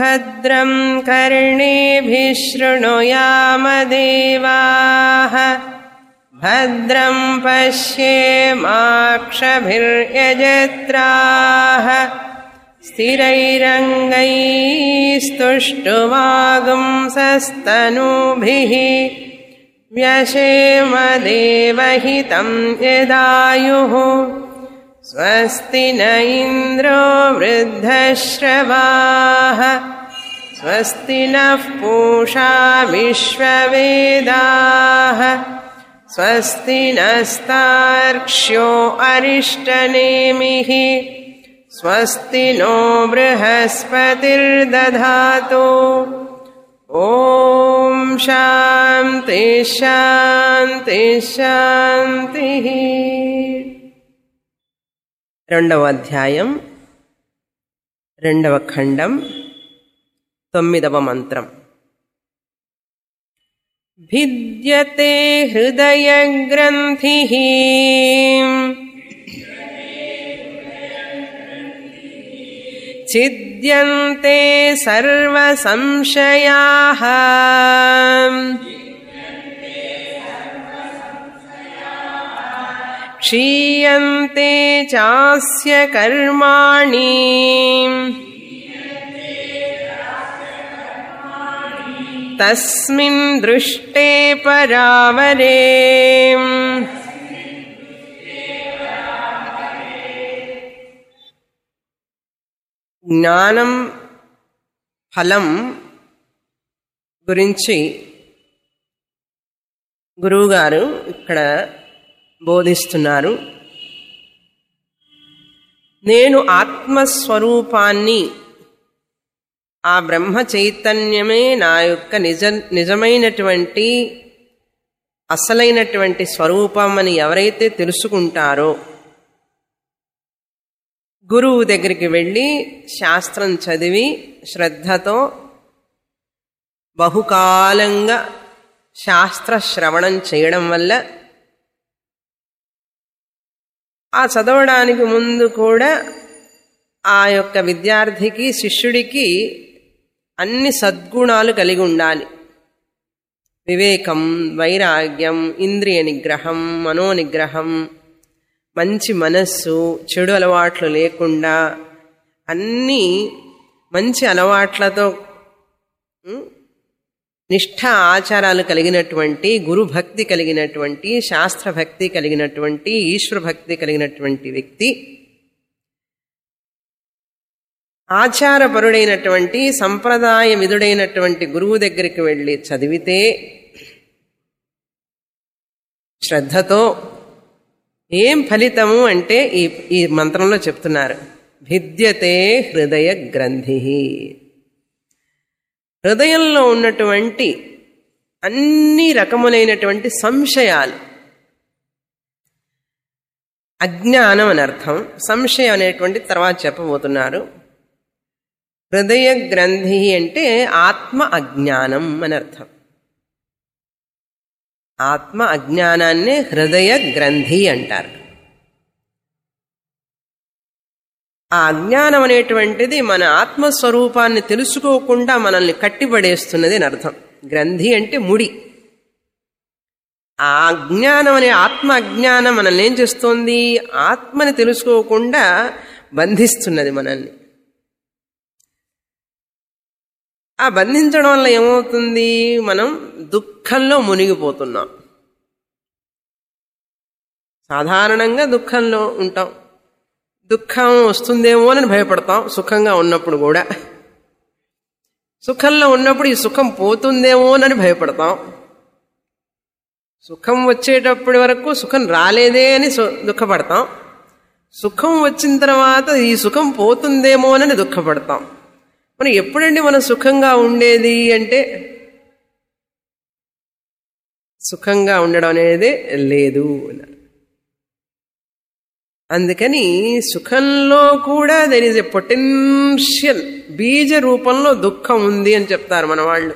भद्रं कर्णेभिः शृणुयामदेवाः भद्रं पश्येमाक्षभिर्यजत्राः स्थिरैरङ्गैस्तुष्टुवागुंसस्तनूभिः व्यशेमदेवहितं यदायुः स्वस्ति न इन्द्रो वृद्धश्रवाः स्वस्ति नः पूषा विश्ववेदाः स्वस्ति नस्तार्क्ष्यो अरिष्टनेमिः स्वस्ति नो बृहस्पतिर्दधातु ॐ शान्ति शान्ति शान्तिः రెండవ అధ్యాయం రెండవ ఖండం తొమ్మిదవ మంత్రం భిద్యతే హృదయగ్రంథి ఛిద్యంతే సర్వసంశయా क्षीयन्ते चास्य कर्माणि तस्मिन् दृष्टे परावरे జ్ఞానం ఫలం గురించి గురువుగారు ఇక్కడ బోధిస్తున్నారు నేను ఆత్మస్వరూపాన్ని ఆ బ్రహ్మ చైతన్యమే నా యొక్క నిజ నిజమైనటువంటి అసలైనటువంటి స్వరూపం అని ఎవరైతే తెలుసుకుంటారో గురువు దగ్గరికి వెళ్ళి శాస్త్రం చదివి శ్రద్ధతో బహుకాలంగా శాస్త్ర శ్రవణం చేయడం వల్ల ఆ చదవడానికి ముందు కూడా ఆ యొక్క విద్యార్థికి శిష్యుడికి అన్ని సద్గుణాలు కలిగి ఉండాలి వివేకం వైరాగ్యం ఇంద్రియ నిగ్రహం మనోనిగ్రహం మంచి మనస్సు చెడు అలవాట్లు లేకుండా అన్నీ మంచి అలవాట్లతో నిష్ఠ ఆచారాలు కలిగినటువంటి గురుభక్తి కలిగినటువంటి శాస్త్రభక్తి కలిగినటువంటి ఈశ్వర భక్తి కలిగినటువంటి వ్యక్తి ఆచారపరుడైనటువంటి సంప్రదాయ విధుడైనటువంటి గురువు దగ్గరికి వెళ్ళి చదివితే శ్రద్ధతో ఏం ఫలితము అంటే ఈ ఈ మంత్రంలో చెప్తున్నారు భిద్యతే హృదయ గ్రంథి హృదయంలో ఉన్నటువంటి అన్ని రకములైనటువంటి సంశయాలు అజ్ఞానం అని అర్థం సంశయం అనేటువంటి తర్వాత చెప్పబోతున్నారు హృదయ గ్రంథి అంటే ఆత్మ అజ్ఞానం అని అర్థం ఆత్మ అజ్ఞానాన్నే హృదయ గ్రంథి అంటారు ఆ అజ్ఞానం అనేటువంటిది మన ఆత్మస్వరూపాన్ని తెలుసుకోకుండా మనల్ని కట్టిపడేస్తున్నది అని అర్థం గ్రంథి అంటే ముడి ఆ అజ్ఞానం అనే ఆత్మ అజ్ఞానం మనల్ని ఏం చేస్తోంది ఆత్మని తెలుసుకోకుండా బంధిస్తున్నది మనల్ని ఆ బంధించడం వల్ల ఏమవుతుంది మనం దుఃఖంలో మునిగిపోతున్నాం సాధారణంగా దుఃఖంలో ఉంటాం దుఃఖం వస్తుందేమో అని భయపడతాం సుఖంగా ఉన్నప్పుడు కూడా సుఖంలో ఉన్నప్పుడు ఈ సుఖం పోతుందేమో అని భయపడతాం సుఖం వచ్చేటప్పటి వరకు సుఖం రాలేదే అని దుఃఖపడతాం సుఖం వచ్చిన తర్వాత ఈ సుఖం పోతుందేమోనని దుఃఖపడతాం మరి ఎప్పుడండి మనం సుఖంగా ఉండేది అంటే సుఖంగా ఉండడం అనేది లేదు అందుకని సుఖంలో కూడా దెర్ ఇస్ ఎ పొటెన్షియల్ బీజ రూపంలో దుఃఖం ఉంది అని చెప్తారు మన వాళ్ళు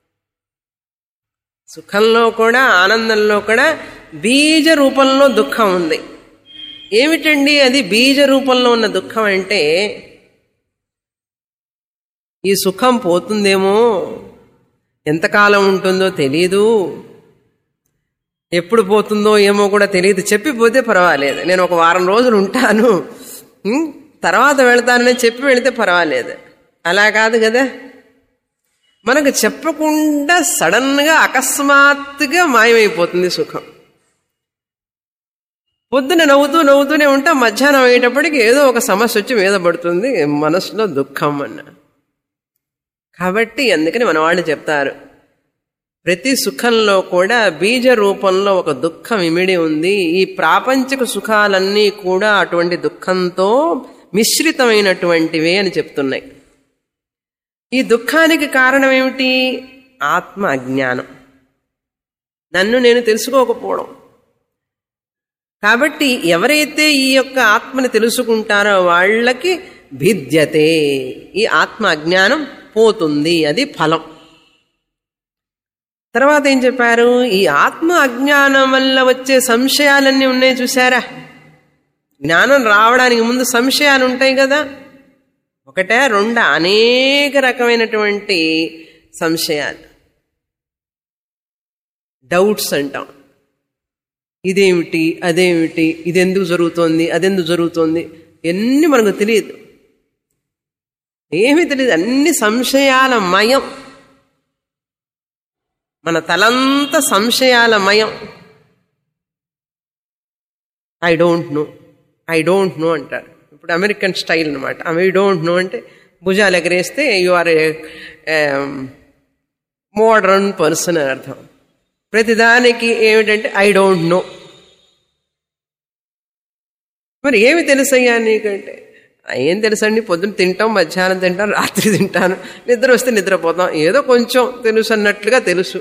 సుఖంలో కూడా ఆనందంలో కూడా బీజ రూపంలో దుఃఖం ఉంది ఏమిటండి అది బీజ రూపంలో ఉన్న దుఃఖం అంటే ఈ సుఖం పోతుందేమో ఎంతకాలం ఉంటుందో తెలీదు ఎప్పుడు పోతుందో ఏమో కూడా తెలియదు చెప్పిపోతే పర్వాలేదు నేను ఒక వారం రోజులు ఉంటాను ఉం? తర్వాత వెళ్తానని చెప్పి వెళితే పర్వాలేదు అలా కాదు కదా మనకు చెప్పకుండా సడన్గా అకస్మాత్తుగా మాయమైపోతుంది సుఖం పొద్దున నవ్వుతూ నవ్వుతూనే ఉంటా మధ్యాహ్నం అయ్యేటప్పటికి ఏదో ఒక సమస్య వచ్చి మీద పడుతుంది మనసులో దుఃఖం అన్న కాబట్టి అందుకని మన వాళ్ళు చెప్తారు ప్రతి సుఖంలో కూడా బీజ రూపంలో ఒక దుఃఖం ఇమిడి ఉంది ఈ ప్రాపంచిక సుఖాలన్నీ కూడా అటువంటి దుఃఖంతో మిశ్రితమైనటువంటివే అని చెప్తున్నాయి ఈ దుఃఖానికి కారణం ఏమిటి ఆత్మ అజ్ఞానం నన్ను నేను తెలుసుకోకపోవడం కాబట్టి ఎవరైతే ఈ యొక్క ఆత్మని తెలుసుకుంటారో వాళ్ళకి భిద్యతే ఈ ఆత్మ అజ్ఞానం పోతుంది అది ఫలం తర్వాత ఏం చెప్పారు ఈ ఆత్మ అజ్ఞానం వల్ల వచ్చే సంశయాలన్నీ ఉన్నాయి చూసారా జ్ఞానం రావడానికి ముందు సంశయాలు ఉంటాయి కదా ఒకటే రెండా అనేక రకమైనటువంటి సంశయాలు డౌట్స్ అంటాం ఇదేమిటి అదేమిటి ఇది ఎందుకు జరుగుతోంది అదెందుకు జరుగుతోంది ఎన్ని మనకు తెలియదు ఏమీ తెలియదు అన్ని సంశయాల మయం మన తలంతా సంశయాల మయం I don't know I don't know అంటారు ఇప్పుడు అమెరికన్ స్టైల్ అనమాట ఐ డోంట్ నో అంటే భుజాలు ఎగరేస్తే you are a modern person అని అర్థం ప్రతిదానికి ఏమిటంటే ఐ డోంట్ నో మరి ఏమి తెలుసయ్యా నీకంటే ఏం తెలుసండి పొద్దున్న తింటాం మధ్యాహ్నం తింటాం రాత్రి తింటాను నిద్ర వస్తే నిద్రపోతాం ఏదో కొంచెం తెలుసు అన్నట్లుగా తెలుసు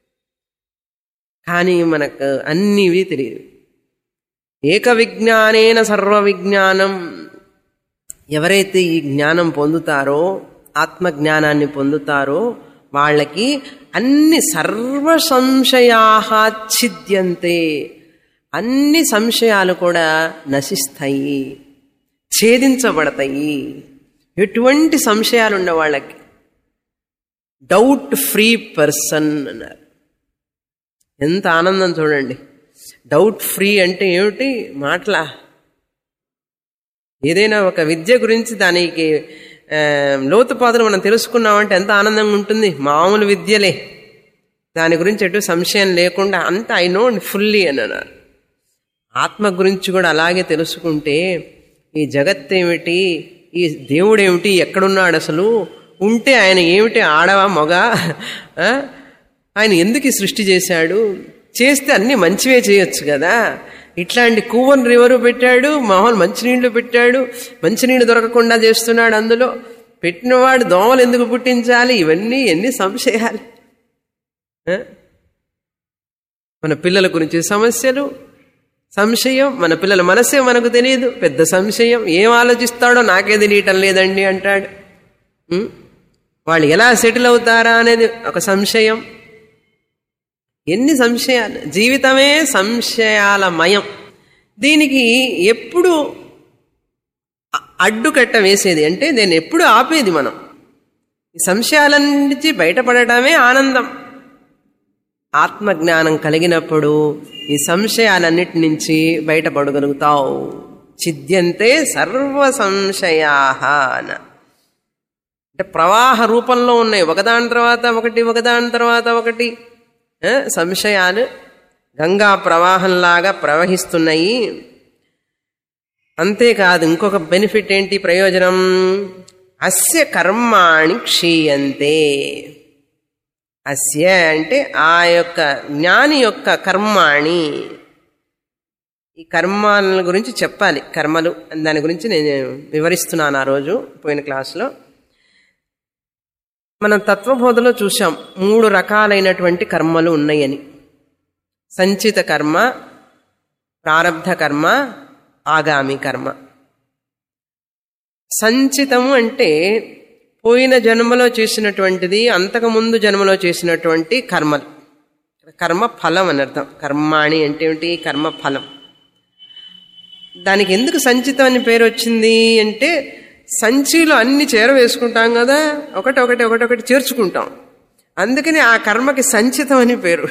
కానీ మనకు అన్నివి తెలియదు ఏక విజ్ఞానేన సర్వ విజ్ఞానం ఎవరైతే ఈ జ్ఞానం పొందుతారో ఆత్మ జ్ఞానాన్ని పొందుతారో వాళ్ళకి అన్ని సర్వ సంశయాఛిద్యంతే అన్ని సంశయాలు కూడా నశిస్తాయి ఛేదించబడతాయి ఎటువంటి సంశయాలు ఉన్న వాళ్ళకి డౌట్ ఫ్రీ పర్సన్ అన్నారు ఎంత ఆనందం చూడండి డౌట్ ఫ్రీ అంటే ఏమిటి మాటలా ఏదైనా ఒక విద్య గురించి దానికి ఆ, లోతుపాతులు మనం తెలుసుకున్నామంటే ఎంత ఆనందంగా ఉంటుంది మామూలు విద్యలే దాని గురించి ఎటు సంశయం లేకుండా అంత ఐ నో ఫుల్లీ అని అన్నారు ఆత్మ గురించి కూడా అలాగే తెలుసుకుంటే ఈ జగత్ ఏమిటి ఈ దేవుడు ఏమిటి ఎక్కడున్నాడు అసలు ఉంటే ఆయన ఏమిటి ఆడవా మగ ఆ? ఆయన ఎందుకు ఈ సృష్టి చేశాడు చేస్తే అన్ని మంచివే చేయొచ్చు కదా ఇట్లాంటి కూవన్ రివరు పెట్టాడు మామూలు మంచినీళ్లు పెట్టాడు మంచినీళ్ళు దొరకకుండా చేస్తున్నాడు అందులో పెట్టినవాడు దోమలు ఎందుకు పుట్టించాలి ఇవన్నీ ఎన్ని సంశయాలు ఆ? మన పిల్లల గురించి సమస్యలు సంశయం మన పిల్లల మనసే మనకు తెలియదు పెద్ద సంశయం ఏం ఆలోచిస్తాడో నాకే తెలియటం లేదండి అంటాడు ఉం? వాళ్ళు ఎలా సెటిల్ అవుతారా అనేది ఒక సంశయం ఎన్ని సంశయాలు జీవితమే సంశయాల మయం దీనికి ఎప్పుడు అ- అడ్డుకట్ట వేసేది అంటే నేను ఎప్పుడు ఆపేది మనం ఈ సంశయాల నుంచి బయటపడటమే ఆనందం ఆత్మజ్ఞానం కలిగినప్పుడు ఈ సంశయాలన్నిటి నుంచి బయటపడగలుగుతావు చిద్యంతే సర్వ సంశయాహ అన అంటే ప్రవాహ రూపంలో ఉన్నాయి ఒకదాని తర్వాత ఒకటి ఒకదాని తర్వాత ఒకటి ఆ, సంశయాలు గంగా ప్రవాహంలాగా ప్రవహిస్తున్నాయి అంతేకాదు ఇంకొక బెనిఫిట్ ఏంటి ప్రయోజనం అస్య కర్మాణి క్షీయంతే అస్య అంటే ఆ యొక్క జ్ఞాని యొక్క కర్మాణి ఈ కర్మాల గురించి చెప్పాలి కర్మలు దాని గురించి నేను వివరిస్తున్నాను ఆ రోజు పోయిన క్లాస్లో మనం తత్వబోధలో చూసాం మూడు రకాలైనటువంటి కర్మలు ఉన్నాయని సంచిత కర్మ ప్రారబ్ధ కర్మ ఆగామి కర్మ సంచితము అంటే పోయిన జన్మలో చేసినటువంటిది అంతకుముందు జన్మలో చేసినటువంటి కర్మలు కర్మ ఫలం అని అర్థం కర్మాణి అంటే ఏమిటి కర్మ ఫలం దానికి ఎందుకు సంచితం అని పేరు వచ్చింది అంటే సంచిలో అన్ని చేరవేసుకుంటాం కదా ఒకటి ఒకటి ఒకటి ఒకటి చేర్చుకుంటాం అందుకని ఆ కర్మకి సంచితం అని పేరు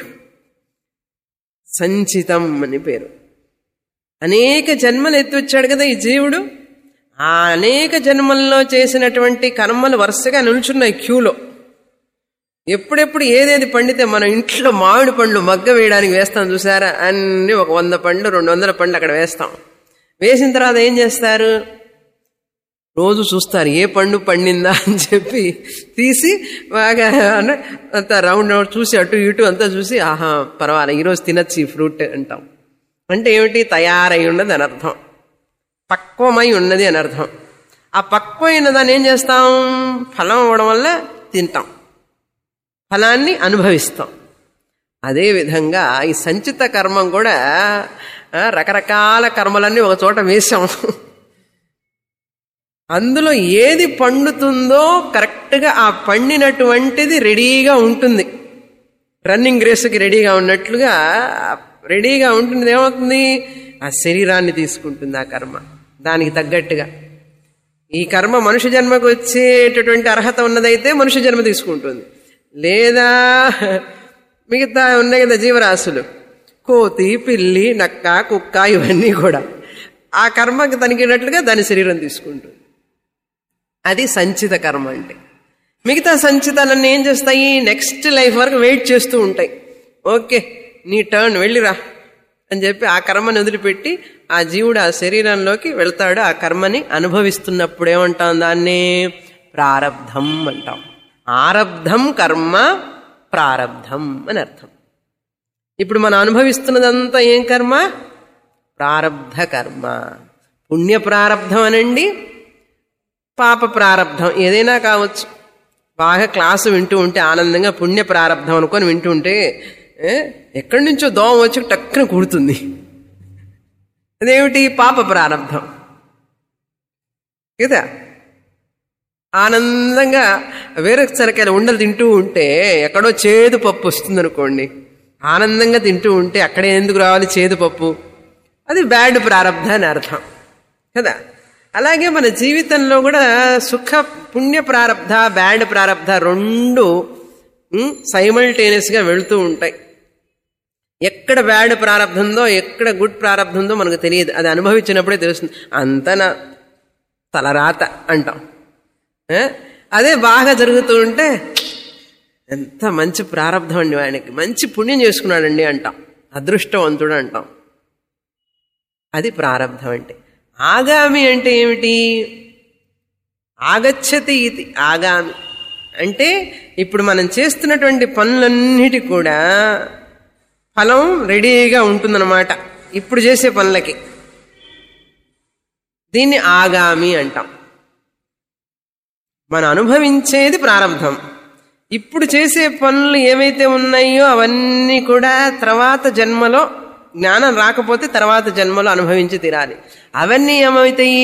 సంచితం అని పేరు అనేక జన్మలు ఎత్తివచ్చాడు కదా ఈ జీవుడు ఆ అనేక జన్మల్లో చేసినటువంటి కర్మలు వరుసగా నిల్చున్నాయి క్యూలో ఎప్పుడెప్పుడు ఏదేది పండితే మన ఇంట్లో మామిడి పండ్లు మగ్గ వేయడానికి వేస్తాం చూసారా అన్ని ఒక వంద పండ్లు రెండు వందల పండ్లు అక్కడ వేస్తాం వేసిన తర్వాత ఏం చేస్తారు రోజు చూస్తారు ఏ పండు పండిందా అని చెప్పి తీసి బాగా అంటే అంతా రౌండ్ రౌండ్ చూసి అటు ఇటు అంతా చూసి ఆహా పర్వాలే ఈరోజు తినచ్చు ఈ ఫ్రూట్ అంటాం అంటే ఏమిటి తయారై ఉన్నది అని అర్థం పక్వమై ఉన్నది అని అర్థం ఆ పక్వమైన దాన్ని ఏం చేస్తాం ఫలం అవ్వడం వల్ల తింటాం ఫలాన్ని అనుభవిస్తాం అదేవిధంగా ఈ సంచిత కర్మం కూడా ఆ, రకరకాల కర్మలన్నీ ఒక చోట వేశాం అందులో ఏది పండుతుందో కరెక్ట్గా ఆ పండినటువంటిది రెడీగా ఉంటుంది రన్నింగ్ రేసుకి రెడీగా ఉన్నట్లుగా రెడీగా ఉంటుంది ఏమవుతుంది ఆ శరీరాన్ని తీసుకుంటుంది ఆ కర్మ దానికి తగ్గట్టుగా ఈ కర్మ మనుష్య జన్మకు వచ్చేటటువంటి అర్హత ఉన్నదైతే మనుష్య జన్మ తీసుకుంటుంది లేదా మిగతా ఉన్నాయి కదా జీవరాశులు కోతి పిల్లి నక్క కుక్క ఇవన్నీ కూడా ఆ కర్మకి తనికినట్లుగా దాని శరీరం తీసుకుంటుంది అది సంచిత కర్మ అంటే మిగతా సంచితాలన్నీ ఏం చేస్తాయి నెక్స్ట్ లైఫ్ వరకు వెయిట్ చేస్తూ ఉంటాయి ఓకే నీ టర్న్ వెళ్ళిరా అని చెప్పి ఆ కర్మని వదిలిపెట్టి ఆ జీవుడు ఆ శరీరంలోకి వెళ్తాడు ఆ కర్మని అనుభవిస్తున్నప్పుడు ఏమంటాం దాన్ని ప్రారబ్ధం అంటాం ఆరబ్ధం కర్మ ప్రారబ్ధం అని అర్థం ఇప్పుడు మనం అనుభవిస్తున్నదంతా ఏం కర్మ ప్రారబ్ధ కర్మ పుణ్య ప్రారబ్ధం అనండి పాప ప్రారబ్ధం ఏదైనా కావచ్చు బాగా క్లాసు వింటూ ఉంటే ఆనందంగా పుణ్య ప్రారబ్ధం అనుకొని వింటూ ఉంటే ఏ, ఎక్కడి నుంచో దోమ వచ్చి టక్కున కుడుతుంది అదేమిటి పాప ప్రారబ్ధం కదా ఆనందంగా వేరే సరకాయలు ఉండలు తింటూ ఉంటే ఎక్కడో చేదు పప్పు వస్తుంది అనుకోండి ఆనందంగా తింటూ ఉంటే అక్కడే ఎందుకు రావాలి చేదు పప్పు అది బ్యాడ్ ప్రారబ్ధ అని అర్థం కదా అలాగే మన జీవితంలో కూడా సుఖ పుణ్య ప్రారబ్ధ బ్యాడ్ ప్రారబ్ధ రెండు సైమల్టేనియస్గా వెళుతూ ఉంటాయి ఎక్కడ బ్యాడ్ ప్రారబ్ధందో ఎక్కడ గుడ్ ప్రారబ్ధందో మనకు తెలియదు అది అనుభవించినప్పుడే తెలుస్తుంది అంత నా తలరాత అంటాం ఏ? అదే బాగా జరుగుతూ ఉంటే ఎంత మంచి ప్రారంధం అండి ఆయనకి మంచి పుణ్యం చేసుకున్నాడండి అంటాం అదృష్టవంతుడు అంటాం అది ప్రారంధం అంటే ఆగామి అంటే ఏమిటి ఆగచ్చతి ఇది ఆగామి అంటే ఇప్పుడు మనం చేస్తున్నటువంటి పనులన్నిటి కూడా ఫలం రెడీగా ఉంటుందన్నమాట ఇప్పుడు చేసే పనులకి దీన్ని ఆగామి అంటాం మనం అనుభవించేది ప్రారంధం ఇప్పుడు చేసే పనులు ఏవైతే ఉన్నాయో అవన్నీ కూడా తర్వాత జన్మలో జ్ఞానం రాకపోతే తర్వాత జన్మలో అనుభవించి తీరాలి అవన్నీ ఏమవుతాయి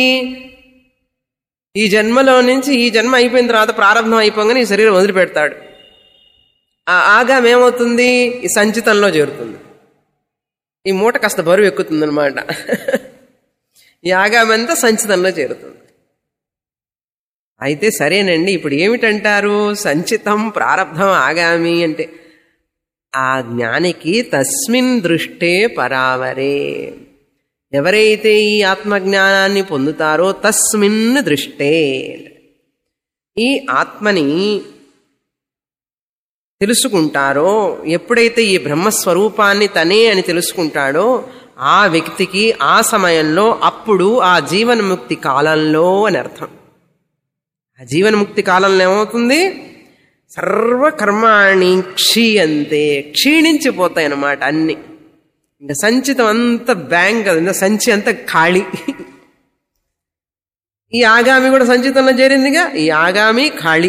ఈ జన్మలో నుంచి ఈ జన్మ అయిపోయిన తర్వాత ప్రారంభం అయిపోగానే ఈ శరీరం వదిలిపెడతాడు ఆ ఆగాం ఏమవుతుంది ఈ సంచితంలో చేరుతుంది ఈ మూట కాస్త బరువు ఎక్కుతుంది అనమాట ఈ ఆగామంతా సంచితంలో చేరుతుంది అయితే సరేనండి ఇప్పుడు ఏమిటంటారు సంచితం ప్రారంధం ఆగామి అంటే ఆ జ్ఞానికి తస్మిన్ దృష్టే పరావరే ఎవరైతే ఈ ఆత్మజ్ఞానాన్ని పొందుతారో తస్మిన్ దృష్టే ఈ ఆత్మని తెలుసుకుంటారో ఎప్పుడైతే ఈ బ్రహ్మస్వరూపాన్ని తనే అని తెలుసుకుంటాడో ఆ వ్యక్తికి ఆ సమయంలో అప్పుడు ఆ జీవన్ముక్తి కాలంలో అని అర్థం ఆ జీవన్ముక్తి కాలంలో ఏమవుతుంది సర్వకర్మాణి క్షీయంతే క్షీణించిపోతాయి అన్నమాట అన్ని ఇంకా సంచితం అంత బ్యాంక్ ఇంకా సంచి అంత ఖాళీ ఈ ఆగామి కూడా సంచితంలో చేరిందిగా ఈ ఆగామి ఖాళీ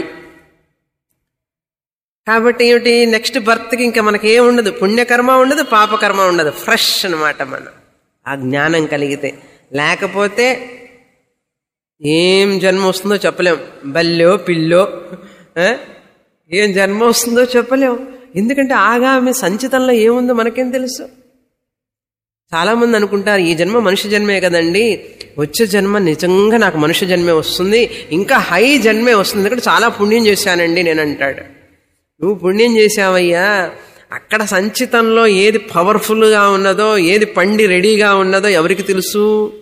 కాబట్టి ఏమిటి నెక్స్ట్ బర్త్కి ఇంకా మనకి ఏం ఉండదు పుణ్యకర్మ ఉండదు పాపకర్మ ఉండదు ఫ్రెష్ అనమాట మనం ఆ జ్ఞానం కలిగితే లేకపోతే ఏం జన్మ వస్తుందో చెప్పలేం బల్లో పిల్లో ఆ? ఏం జన్మ వస్తుందో చెప్పలేం ఎందుకంటే ఆగామి సంచితంలో ఏముందో మనకేం తెలుసు చాలా మంది అనుకుంటారు ఈ జన్మ మనిషి జన్మే కదండి వచ్చే జన్మ నిజంగా నాకు మనిషి జన్మే వస్తుంది ఇంకా హై జన్మే వస్తుంది ఎందుకంటే చాలా పుణ్యం చేశానండి నేను అంటాడు నువ్వు పుణ్యం చేశావయ్యా అక్కడ సంచితంలో ఏది పవర్ఫుల్గా ఉన్నదో ఏది పండి రెడీగా ఉన్నదో ఎవరికి తెలుసు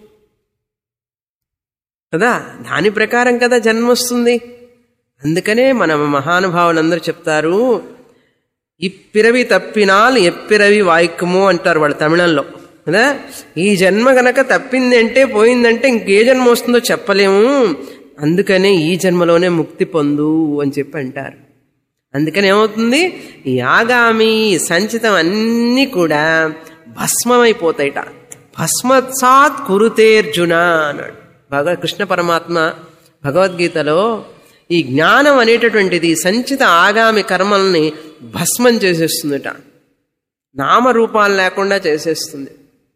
కదా దాని ప్రకారం కదా జన్మ వస్తుంది అందుకనే మన మహానుభావులందరూ చెప్తారు ఇప్పిరవి తప్పినాల్ ఎప్పిరవి వాయిక్కుము అంటారు వాళ్ళు తమిళంలో కదా ఈ జన్మ గనక తప్పింది అంటే పోయిందంటే ఇంకే జన్మ వస్తుందో చెప్పలేము అందుకనే ఈ జన్మలోనే ముక్తి పొందు అని చెప్పి అంటారు అందుకని ఏమవుతుంది ఈ ఆగామి ఈ సంచితం అన్నీ కూడా భస్మమైపోతాయిట భస్మత్సాత్ కురుతేర్జున అన్నాడు భగవ కృష్ణ పరమాత్మ భగవద్గీతలో ఈ జ్ఞానం అనేటటువంటిది సంచిత ఆగామి కర్మల్ని భస్మం చేసేస్తుందట నామరూపాలు లేకుండా చేసేస్తుంది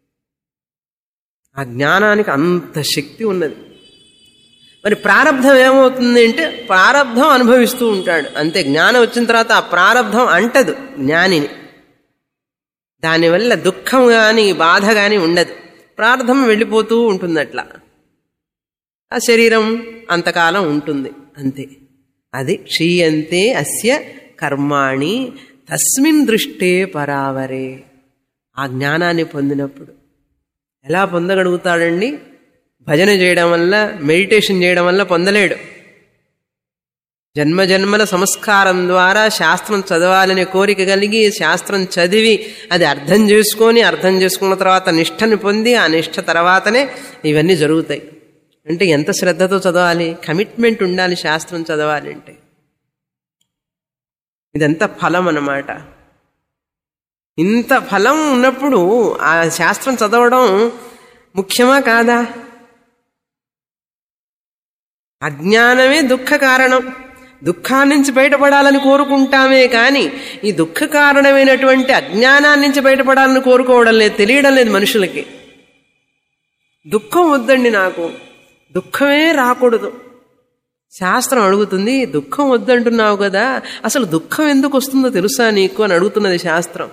ఆ జ్ఞానానికి అంత శక్తి ఉన్నది మరి ప్రారంధం ఏమవుతుంది అంటే ప్రారంధం అనుభవిస్తూ ఉంటాడు అంతే జ్ఞానం వచ్చిన తర్వాత ఆ ప్రారంధం అంటదు జ్ఞానిని దానివల్ల దుఃఖం కానీ బాధ కానీ ఉండదు ప్రారంధం వెళ్ళిపోతూ ఉంటుంది అట్లా ఆ శరీరం అంతకాలం ఉంటుంది అంతే అది క్షీయంతే అస్య కర్మాణి తస్మిన్ దృష్టే పరావరే ఆ జ్ఞానాన్ని పొందినప్పుడు ఎలా పొందగలుగుతాడండి భజన చేయడం వల్ల మెడిటేషన్ చేయడం వల్ల పొందలేడు జన్మ జన్మల సంస్కారం ద్వారా శాస్త్రం చదవాలనే కోరిక కలిగి శాస్త్రం చదివి అది అర్థం చేసుకొని అర్థం చేసుకున్న తర్వాత నిష్టని పొంది ఆ నిష్ట తర్వాతనే ఇవన్నీ జరుగుతాయి అంటే ఎంత శ్రద్ధతో చదవాలి కమిట్మెంట్ ఉండాలి శాస్త్రం చదవాలి అంటే ఇదంతా ఫలం అన్నమాట ఇంత ఫలం ఉన్నప్పుడు ఆ శాస్త్రం చదవడం ముఖ్యమా కాదా అజ్ఞానమే దుఃఖ కారణం దుఃఖాన్ని నుంచి బయటపడాలని కోరుకుంటామే కానీ ఈ దుఃఖ కారణమైనటువంటి అజ్ఞానాన్ని నుంచి బయటపడాలని కోరుకోవడం లేదు తెలియడం లేదు మనుషులకి దుఃఖం వద్దండి నాకు దుఃఖమే రాకూడదు శాస్త్రం అడుగుతుంది దుఃఖం వద్దంటున్నావు కదా అసలు దుఃఖం ఎందుకు వస్తుందో తెలుసా నీకు అని అడుగుతున్నది శాస్త్రం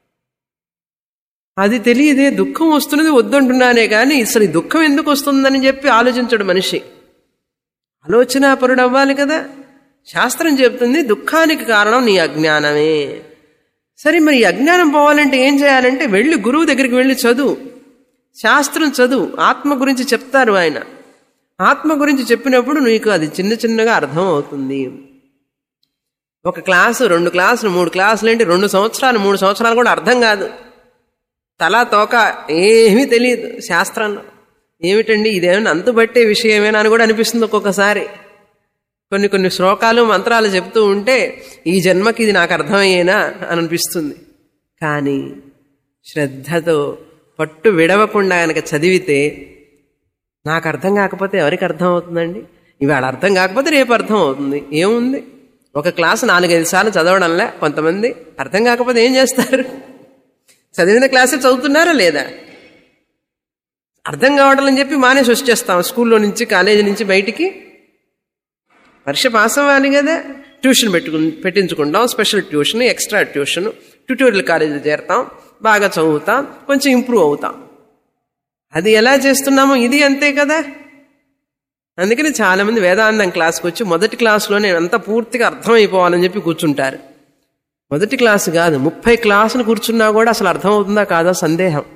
అది తెలియదే దుఃఖం వస్తున్నది వద్దంటున్నానే కానీ అసలు ఈ దుఃఖం ఎందుకు వస్తుందని చెప్పి ఆలోచించడు మనిషి ఆలోచనాపరుడు అవ్వాలి కదా శాస్త్రం చెప్తుంది దుఃఖానికి కారణం నీ అజ్ఞానమే సరే మరి ఈ అజ్ఞానం పోవాలంటే ఏం చేయాలంటే వెళ్ళి గురువు దగ్గరికి వెళ్ళి చదువు శాస్త్రం చదువు ఆత్మ గురించి చెప్తారు ఆయన ఆత్మ గురించి చెప్పినప్పుడు నీకు అది చిన్న చిన్నగా అర్థం అవుతుంది ఒక క్లాసు రెండు క్లాసులు మూడు క్లాసులు ఏంటి రెండు సంవత్సరాలు మూడు సంవత్సరాలు కూడా అర్థం కాదు తలా తోక ఏమీ తెలియదు శాస్త్రంలో ఏమిటండి ఇదేమైనా అంతుబట్టే విషయమేనా అని కూడా అనిపిస్తుంది ఒక్కొక్కసారి కొన్ని కొన్ని శ్లోకాలు మంత్రాలు చెప్తూ ఉంటే ఈ జన్మకి ఇది నాకు అర్థమయ్యేనా అని అనిపిస్తుంది కానీ శ్రద్ధతో పట్టు విడవకుండా కనుక చదివితే నాకు అర్థం కాకపోతే ఎవరికి అర్థం అవుతుందండి ఇవాళ అర్థం కాకపోతే రేపు అర్థం అవుతుంది ఏముంది ఒక క్లాసు నాలుగైదు సార్లు చదవడంలే కొంతమంది అర్థం కాకపోతే ఏం చేస్తారు చదివిన క్లాసే చదువుతున్నారా లేదా అర్థం కావడం అని చెప్పి మానేసి వచ్చేస్తాం స్కూల్లో నుంచి కాలేజీ నుంచి బయటికి పరీక్ష పాస్ అవ్వాలి కదా ట్యూషన్ పెట్టుకు పెట్టించుకుంటాం special tuition extra tuition tutorial కాలేజీలో చేరతాం బాగా చదువుతాం కొంచెం ఇంప్రూవ్ అవుతాం అది ఎలా చేస్తున్నామో ఇది అంతే కదా అందుకని చాలామంది వేదాంతం క్లాస్కి వచ్చి మొదటి క్లాసులోనే అంతా పూర్తిగా అర్థమైపోవాలని చెప్పి కూర్చుంటారు మొదటి క్లాసు కాదు ముప్పై క్లాసులు కూర్చున్నా కూడా అసలు అర్థమవుతుందా కాదా సందేహం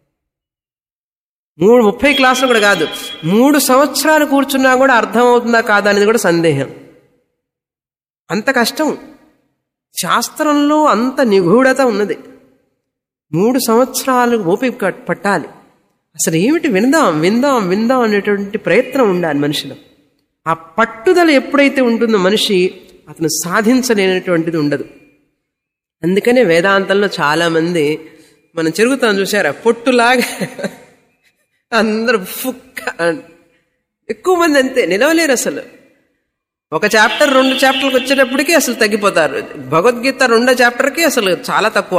మూడు ముప్పై క్లాసులు కూడా కాదు మూడు సంవత్సరాలు కూర్చున్నా కూడా అర్థమవుతుందా కాదా అనేది కూడా సందేహం అంత కష్టం శాస్త్రంలో అంత నిగూఢత ఉన్నది మూడు సంవత్సరాలు ఓపిక పట్టాలి అసలు ఏమిటి విందాం విందాం విందాం అనేటువంటి ప్రయత్నం ఉండాలి మనిషిలో ఆ పట్టుదల ఎప్పుడైతే ఉంటుందో మనిషి అతను సాధించలేనటువంటిది ఉండదు అందుకనే వేదాంతంలో చాలామంది మనం చెరుగుతాం చూసారా పొట్టులాగా అందరూ ఫుక్క ఎక్కువ మంది అంతే నిలవలేరు అసలు ఒక చాప్టర్ రెండు చాప్టర్కి వచ్చేటప్పటికి అసలు తగ్గిపోతారు భగవద్గీత రెండో చాప్టర్కి అసలు చాలా తక్కువ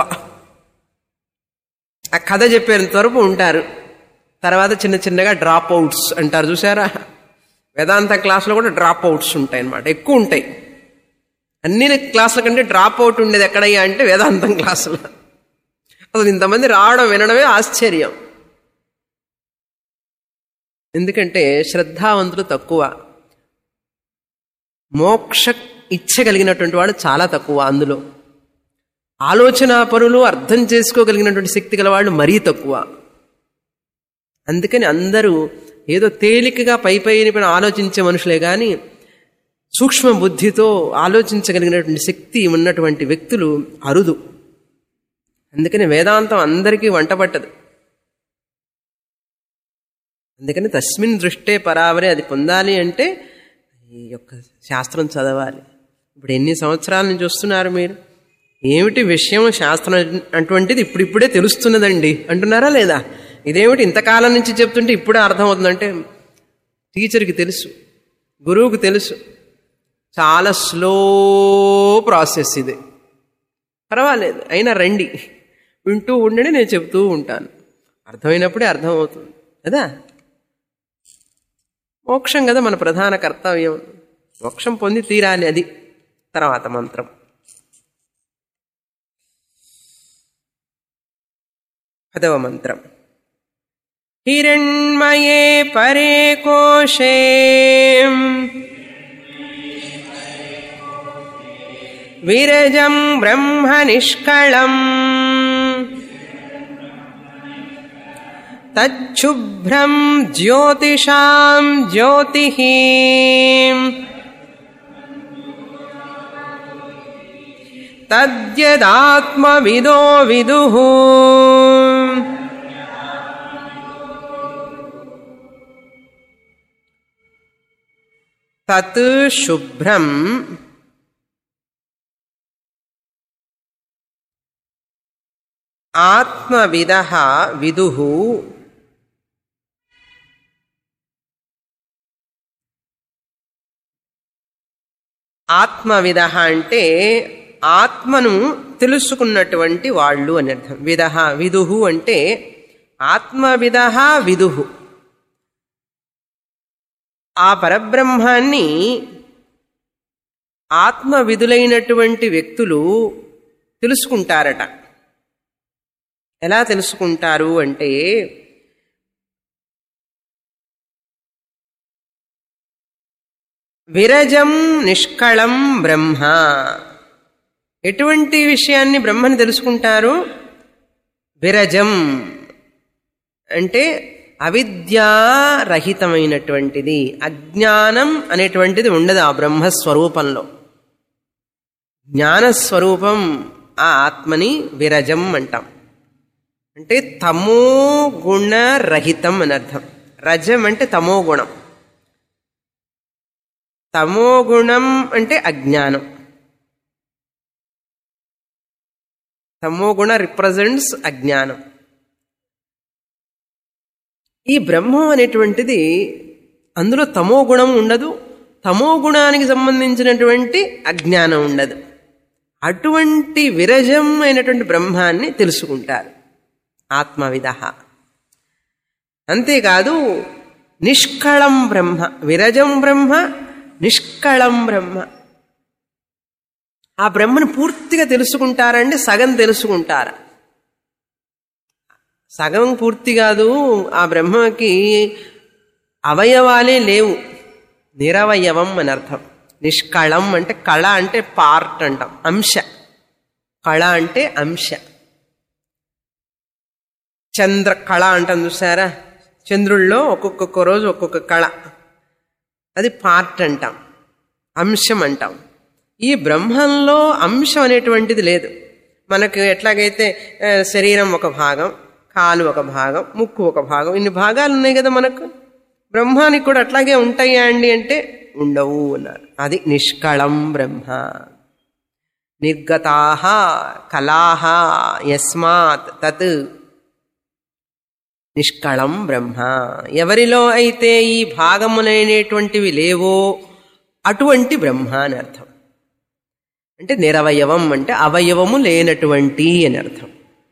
ఆ కథ చెప్పేంత వరకు ఉంటారు తర్వాత చిన్న చిన్నగా డ్రాప్ అవుట్స్ అంటారు చూసారా వేదాంత క్లాసులో కూడా డ్రాప్ అవుట్స్ ఉంటాయి అనమాట ఎక్కువ ఉంటాయి అన్ని క్లాసుల కంటే డ్రాప్ అవుట్ ఉండేది ఎక్కడయ్యా అంటే వేదాంతం క్లాసులో అసలు ఇంతమంది రావడం వినడమే ఆశ్చర్యం ఎందుకంటే శ్రద్ధావంతులు తక్కువ మోక్ష ఇచ్చ కలిగినటువంటి వాడు చాలా తక్కువ అందులో ఆలోచన పరులు అర్థం చేసుకోగలిగినటువంటి శక్తి గల వాళ్ళు మరీ తక్కువ అందుకని అందరూ ఏదో తేలికగా పై పైన ఆలోచించే మనుషులే కానీ సూక్ష్మ బుద్ధితో ఆలోచించగలిగినటువంటి శక్తి ఉన్నటువంటి వ్యక్తులు అరుదు అందుకని వేదాంతం అందరికీ వంట పట్టదు అందుకని తస్మిన్ దృష్టే పరావరే అది పొందాలి అంటే ఈ యొక్క శాస్త్రం చదవాలి ఇప్పుడు ఎన్ని సంవత్సరాల నుంచి వస్తున్నారు మీరు ఏమిటి విషయం శాస్త్రం అటువంటిది ఇప్పుడిప్పుడే తెలుస్తున్నదండి అంటున్నారా లేదా ఇదేమిటి ఇంతకాలం నుంచి చెప్తుంటే ఇప్పుడే అర్థమవుతుందంటే టీచర్కి తెలుసు గురువుకి తెలుసు చాలా స్లో ప్రాసెస్ ఇది పర్వాలేదు అయినా రండి వింటూ ఉండండి నేను చెప్తూ ఉంటాను అర్థమైనప్పుడే అర్థమవుతుంది కదా మోక్షం కదా మన ప్రధాన కర్తవ్యం మోక్షం పొంది తీరాలి అది తర్వాత మంత్రం పదవ మంత్రం హిరణ్మయే పరే కోశే విరజం బ్రహ్మ నిష్కళం తచ్చుభ్రం జ్యోతిషాం జ్యోతి తద్యదాత్మవిదో విదు తత్ శుభ్రం ఆత్మవిద విదు ఆత్మవిద అంటే ఆత్మను తెలుసుకున్నటువంటి వాళ్ళు అని అర్థం విద విదుహు అంటే ఆత్మవిద విదుహు ఆ పరబ్రహ్మాన్ని ఆత్మవిధులైనటువంటి వ్యక్తులు తెలుసుకుంటారట ఎలా తెలుసుకుంటారు అంటే విరజం నిష్కళం బ్రహ్మ ఎటువంటి విషయాన్ని బ్రహ్మని తెలుసుకుంటారు విరజం అంటే అవిద్యారహితమైనటువంటిది అజ్ఞానం అనేటువంటిది ఉండదు ఆ బ్రహ్మస్వరూపంలో జ్ఞానస్వరూపం ఆ ఆత్మని విరజం అంటాం అంటే తమో గుణరహితం అని అర్థం రజం అంటే తమో గుణం తమో గుణం అంటే అజ్ఞానం తమో గుణ రిప్రజెంట్స్ అజ్ఞానం ఈ బ్రహ్మం అనేటువంటిది అందులో తమో గుణం ఉండదు తమో గుణానికి సంబంధించినటువంటి అజ్ఞానం ఉండదు అటువంటి విరజం అయినటువంటి బ్రహ్మాన్ని తెలుసుకుంటారు ఆత్మవిద అంతేకాదు నిష్కళం బ్రహ్మ విరజం బ్రహ్మ నిష్కళం బ్రహ్మ ఆ బ్రహ్మను పూర్తిగా తెలుసుకుంటారంటే సగం తెలుసుకుంటారా సగం పూర్తి కాదు ఆ బ్రహ్మకి అవయవాలే లేవు నిరవయవం అని అర్థం నిష్కళం అంటే కళ అంటే పార్ట్ అంటాం అంశ కళ అంటే అంశ చంద్ర కళ అంటాం చూసారా చంద్రుల్లో ఒక్కొక్క రోజు ఒక్కొక్క కళ అది పార్ట్ అంటాం అంశం అంటాం ఈ బ్రహ్మంలో అంశం అనేటువంటిది లేదు మనకు ఎట్లాగైతే ఆ, శరీరం ఒక భాగం కాలు ఒక భాగం ముక్కు ఒక భాగం ఇన్ని భాగాలు ఉన్నాయి కదా మనకు బ్రహ్మానికి కూడా అట్లాగే ఉంటాయా అండి అంటే ఉండవు అన్నారు అది నిష్కళం బ్రహ్మ నిర్గతాహ కళాహ యస్మాత్ తత్ నిష్కళం బ్రహ్మ ఎవరిలో అయితే ఈ భాగములైనటువంటివి లేవో అటువంటి బ్రహ్మ అని అర్థం అంటే నిరవయవం అంటే అవయవము లేనటువంటి అని అర్థం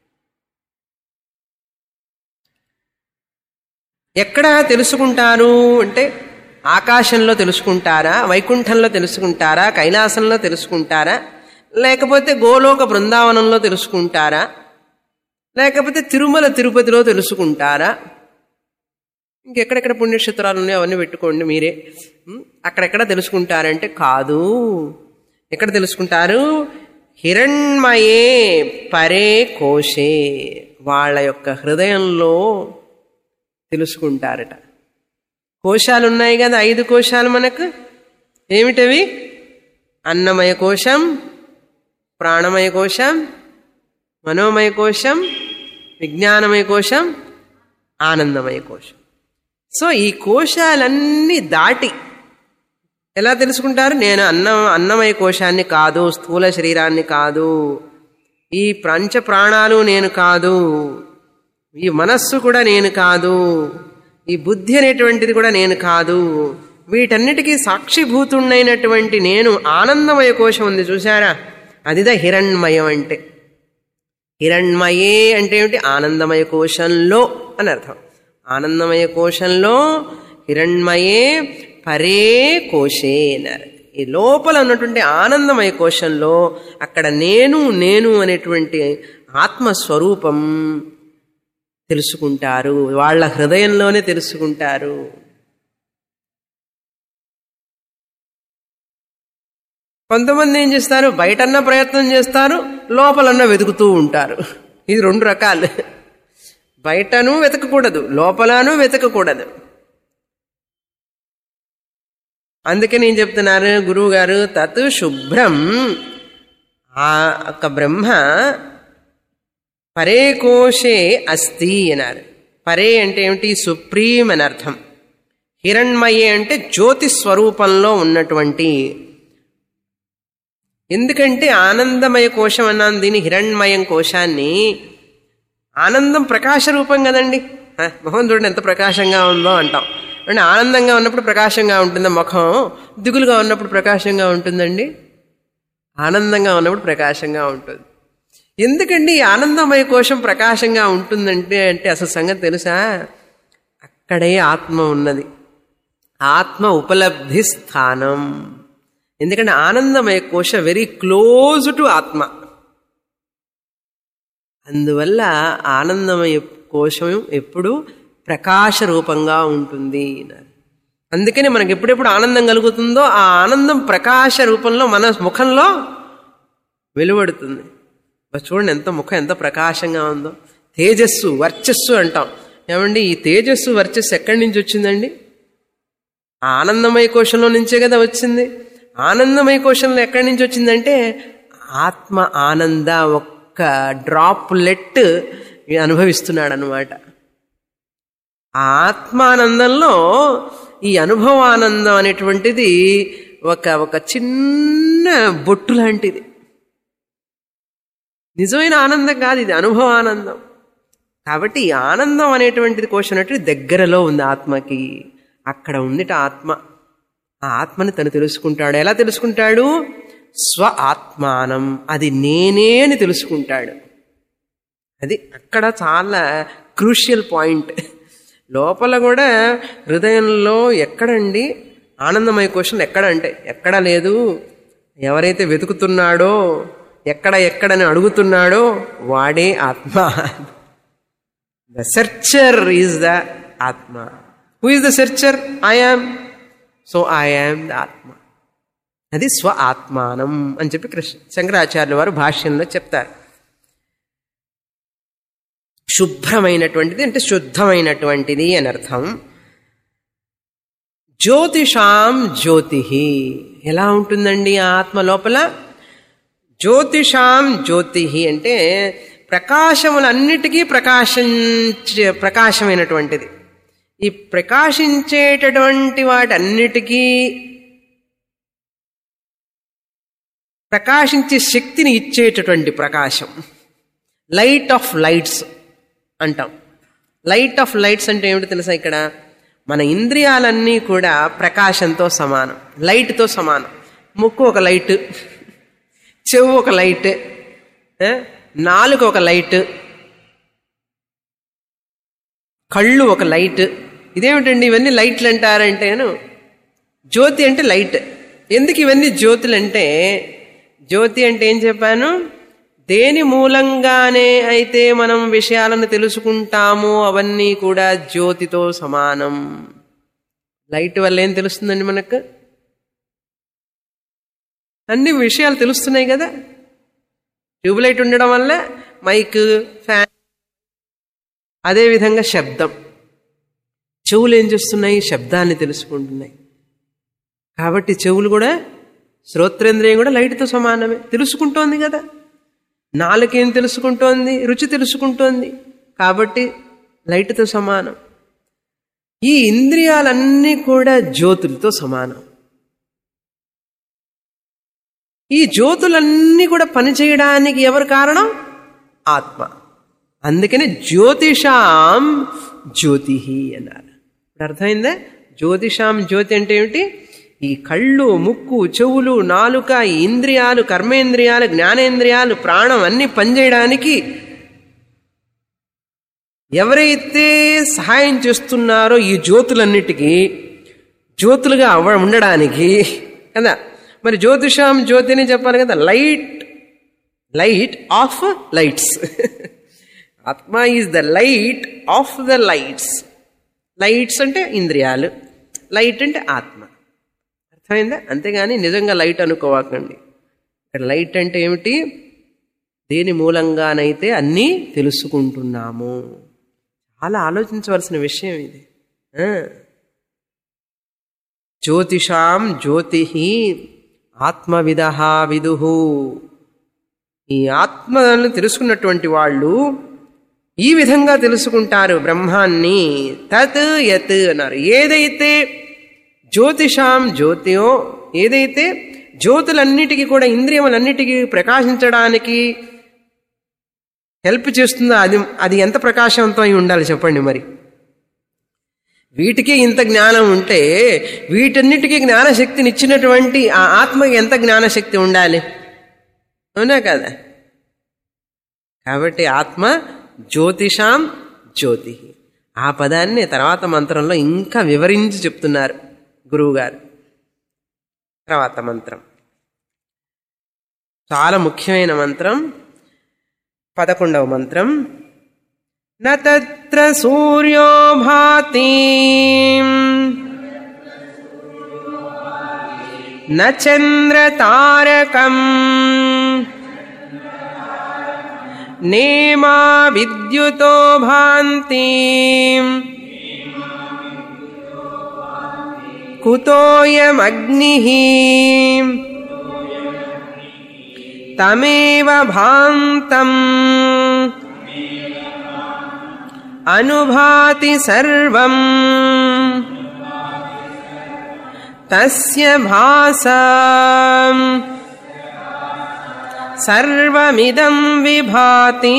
ఎక్కడ తెలుసుకుంటారు అంటే ఆకాశంలో తెలుసుకుంటారా వైకుంఠంలో తెలుసుకుంటారా కైలాసంలో తెలుసుకుంటారా లేకపోతే గోలోక బృందావనంలో తెలుసుకుంటారా లేకపోతే తిరుమల తిరుపతిలో తెలుసుకుంటారా ఇంకెక్కడెక్కడ పుణ్యక్షేత్రాలు ఉన్నాయో అవన్నీ పెట్టుకోండి మీరే ఉం? అక్కడెక్కడ తెలుసుకుంటారంటే కాదు ఎక్కడ తెలుసుకుంటారు హిరణ్మయే పరే కోశే వాళ్ళ యొక్క హృదయంలో తెలుసుకుంటారట కోశాలు ఉన్నాయి కదా ఐదు కోశాలు మనకు ఏమిటవి అన్నమయ కోశం ప్రాణమయ కోశం మనోమయ కోశం విజ్ఞానమయ కోశం ఆనందమయ కోశం సో ఈ కోశాలన్నీ దాటి ఎలా తెలుసుకుంటారు నేను అన్నం అన్నమయ కోశాన్ని కాదు స్థూల శరీరాన్ని కాదు ఈ పంచ ప్రాణాలు నేను కాదు ఈ మనస్సు కూడా నేను కాదు ఈ బుద్ధి అనేటువంటిది కూడా నేను కాదు వీటన్నిటికీ సాక్షిభూతుడైనటువంటి నేను ఆనందమయ కోశం ఉంది చూసారా అదిదా హిరణ్మయం అంటే హిరణ్మయే అంటే ఏమిటి ఆనందమయ కోశంలో అని అర్థం ఆనందమయ కోశంలో హిరణ్మయే పరే కోశే అన్నారు ఈ లోపల ఉన్నటువంటి ఆనందమయ కోశంలో అక్కడ నేను నేను అనేటువంటి ఆత్మస్వరూపం తెలుసుకుంటారు వాళ్ళ హృదయంలోనే తెలుసుకుంటారు కొంతమంది ఏం చేస్తారు బయటన్న ప్రయత్నం చేస్తారు లోపలన్న వెతుకుతూ ఉంటారు ఇది రెండు రకాలు బయటను వెతకకూడదు లోపలను వెతకకూడదు అందుకే నేను చెప్తున్నారు గురువు గారు తత్ శుభ్రం ఆ యొక్క బ్రహ్మ పరే కోశే అస్తి అన్నారు పరే అంటే ఏమిటి సుప్రీం అని అర్థం హిరణ్మయే అంటే జ్యోతి స్వరూపంలో ఉన్నటువంటి ఎందుకంటే ఆనందమయ కోశం అన్నాను దీని హిరణ్మయం కోశాన్ని ఆనందం ప్రకాశ రూపం కదండి ఆ, మొహం చూడండి ఎంత ప్రకాశంగా ఉందో అంటాం అంటే ఆనందంగా ఉన్నప్పుడు ప్రకాశంగా ఉంటుందా ముఖం దిగులుగా ఉన్నప్పుడు ప్రకాశంగా ఉంటుందండి ఆనందంగా ఉన్నప్పుడు ప్రకాశంగా ఉంటుంది ఎందుకండి ఈ ఆనందమయ కోశం ప్రకాశంగా ఉంటుందంటే అంటే అసలు సంగతి తెలుసా అక్కడే ఆత్మ ఉన్నది ఆత్మ ఉపలబ్ధి స్థానం ఎందుకంటే ఆనందమయ కోశ వెరీ క్లోజ్ టు ఆత్మ అందువల్ల ఆనందమయ కోశం ఎప్పుడు ప్రకాశ రూపంగా ఉంటుంది అన్నారు. అందుకని మనకి ఎప్పుడెప్పుడు ఆనందం కలుగుతుందో ఆ ఆనందం ప్రకాశ రూపంలో మన ముఖంలో వెలువడుతుంది బస్ చూడండి ఎంత ముఖం ఎంత ప్రకాశంగా ఉందో తేజస్సు వర్చస్సు అంటాం ఏమండి ఈ తేజస్సు వర్చస్సు ఎక్కడి నుంచి వచ్చిందండి ఆ ఆనందమయ కోశంలో నుంచే కదా వచ్చింది ఆనందమయ కోశంలో ఎక్కడి నుంచి వచ్చిందంటే ఆత్మ ఆనంద ఒక్క డ్రాప్ లెట్ అనుభవిస్తున్నాడు అనమాట ఆ ఆత్మానందంలో ఈ అనుభవానందం అనేటువంటిది ఒక ఒక చిన్న బొట్టు లాంటిది నిజమైన ఆనందం కాదు ఇది అనుభవానందం కాబట్టి ఈ ఆనందం అనేటువంటిది కోసినట్టు దగ్గరలో ఉంది ఆత్మకి అక్కడ ఉందిట ఆత్మ ఆ ఆత్మని తను తెలుసుకుంటాడు ఎలా తెలుసుకుంటాడు స్వ ఆత్మానం అది నేనే అని తెలుసుకుంటాడు అది అక్కడ చాలా క్రూషియల్ పాయింట్ లోపల కూడా హృదయంలో ఎక్కడండి ఆనందమయ క్వశ్చన్ ఎక్కడ అంటే ఎక్కడ లేదు ఎవరైతే వెతుకుతున్నాడో ఎక్కడ ఎక్కడని అడుగుతున్నాడో వాడే ఆత్మ ద సెర్చర్ ఈజ్ ద ఆత్మ who is the searcher I am so I am the ఆత్మ అది స్వ ఆత్మానం అని చెప్పి కృష్ణ శంకరాచార్యుల వారు భాష్యంలో చెప్తారు శుభ్రమైనటువంటిది అంటే శుద్ధమైనటువంటిది అని అర్థం జ్యోతిషాం జ్యోతి ఎలా ఉంటుందండి ఆ ఆత్మ లోపల జ్యోతిషాం జ్యోతి అంటే ప్రకాశములన్నిటికీ ప్రకాశించే ప్రకాశమైనటువంటిది ఈ ప్రకాశించేటటువంటి వాటన్నిటికీ ప్రకాశించే శక్తిని ఇచ్చేటటువంటి ప్రకాశం లైట్ ఆఫ్ లైట్స్ అంటాం లైట్ ఆఫ్ లైట్స్ అంటే ఏమిటి తెలుసా ఇక్కడ మన ఇంద్రియాలన్నీ కూడా ప్రకాశంతో సమానం లైట్తో సమానం ముక్కు ఒక లైట్ చెవు ఒక లైట్ ఏ? నాలుక ఒక లైట్ కళ్ళు ఒక లైట్ ఇదేమిటండి ఇవన్నీ లైట్లు అంటారంటేను జ్యోతి అంటే లైట్ ఎందుకు ఇవన్నీ జ్యోతులు అంటే జ్యోతి అంటే ఏం చెప్పాను దేని మూలంగానే అయితే మనం విషయాలను తెలుసుకుంటామో అవన్నీ కూడా జ్యోతితో సమానం లైట్ వల్ల ఏం తెలుస్తుందండి మనకు అన్ని విషయాలు తెలుస్తున్నాయి కదా ట్యూబ్లైట్ ఉండడం వల్ల మైక్ ఫ్యాన్ అదేవిధంగా శబ్దం చెవులు ఏం చేస్తున్నాయి శబ్దాన్ని తెలుసుకుంటున్నాయి కాబట్టి చెవులు కూడా శ్రోత్రేంద్రియం కూడా లైట్తో సమానమే తెలుసుకుంటోంది కదా నాలుకేం తెలుసుకుంటోంది రుచి తెలుసుకుంటోంది కాబట్టి లైట్తో సమానం ఈ ఇంద్రియాలన్నీ కూడా జ్యోతులతో సమానం ఈ జ్యోతులన్నీ కూడా పనిచేయడానికి ఎవరు కారణం ఆత్మ అందుకని జ్యోతిషాం జ్యోతి అన్నారు ఇప్పుడు అర్థమైందా జ్యోతిషాం జ్యోతి అంటే ఏమిటి ఈ కళ్ళు ముక్కు చెవులు నాలుక ఈ ఇంద్రియాలు కర్మేంద్రియాలు జ్ఞానేంద్రియాలు ప్రాణం అన్ని పనిచేయడానికి ఎవరైతే సహాయం చేస్తున్నారో ఈ జ్యోతులన్నిటికీ జ్యోతులుగా అవ ఉండడానికి కదా మరి జ్యోతిషాం జ్యోతి అని చెప్పాలి కదా లైట్ లైట్ ఆఫ్ లైట్స్ ఆత్మ is the light of the lights lights అంటే ఇంద్రియాలు లైట్ అంటే ఆత్మ అర్థమైందా అంతేగాని నిజంగా లైట్ అనుకోవాకండి ఇక్కడ లైట్ అంటే ఏమిటి దేని మూలంగానైతే అన్నీ తెలుసుకుంటున్నాము చాలా ఆలోచించవలసిన విషయం ఇది ఆ. జ్యోతిషాం జ్యోతి ఆత్మవిద విదుహు ఈ ఆత్మను తెలుసుకున్నటువంటి వాళ్ళు ఈ విధంగా తెలుసుకుంటారు బ్రహ్మాన్ని తత్ యత్ అన్నారు ఏదైతే జ్యోతిషాం జ్యోతియో ఏదైతే జ్యోతులన్నిటికీ కూడా ఇంద్రియములన్నిటికీ ప్రకాశించడానికి హెల్ప్ చేస్తుందో అది అది ఎంత ప్రకాశవంతం అయి ఉండాలి చెప్పండి మరి వీటికి ఇంత జ్ఞానం ఉంటే వీటన్నిటికీ జ్ఞానశక్తిని ఇచ్చినటువంటి ఆ ఆత్మకి ఎంత జ్ఞానశక్తి ఉండాలి అవునా కదా కాబట్టి ఆత్మ జ్యోతిషాం జ్యోతి ఆ పదాన్ని తర్వాత మంత్రంలో ఇంకా వివరించి చెప్తున్నారు గురువుగారు తర్వాత మంత్రం చాలా ముఖ్యమైన మంత్రం పదకొండవ మంత్రం నత్ర సూర్యో భాతి న చంద్ర తారకం నేమా విద్యుతో భాంతి కుతోయమగ్ని తమేవ భాంతం అనుభాతి సర్వం తస్య భాసా సర్వమిదం విభాతి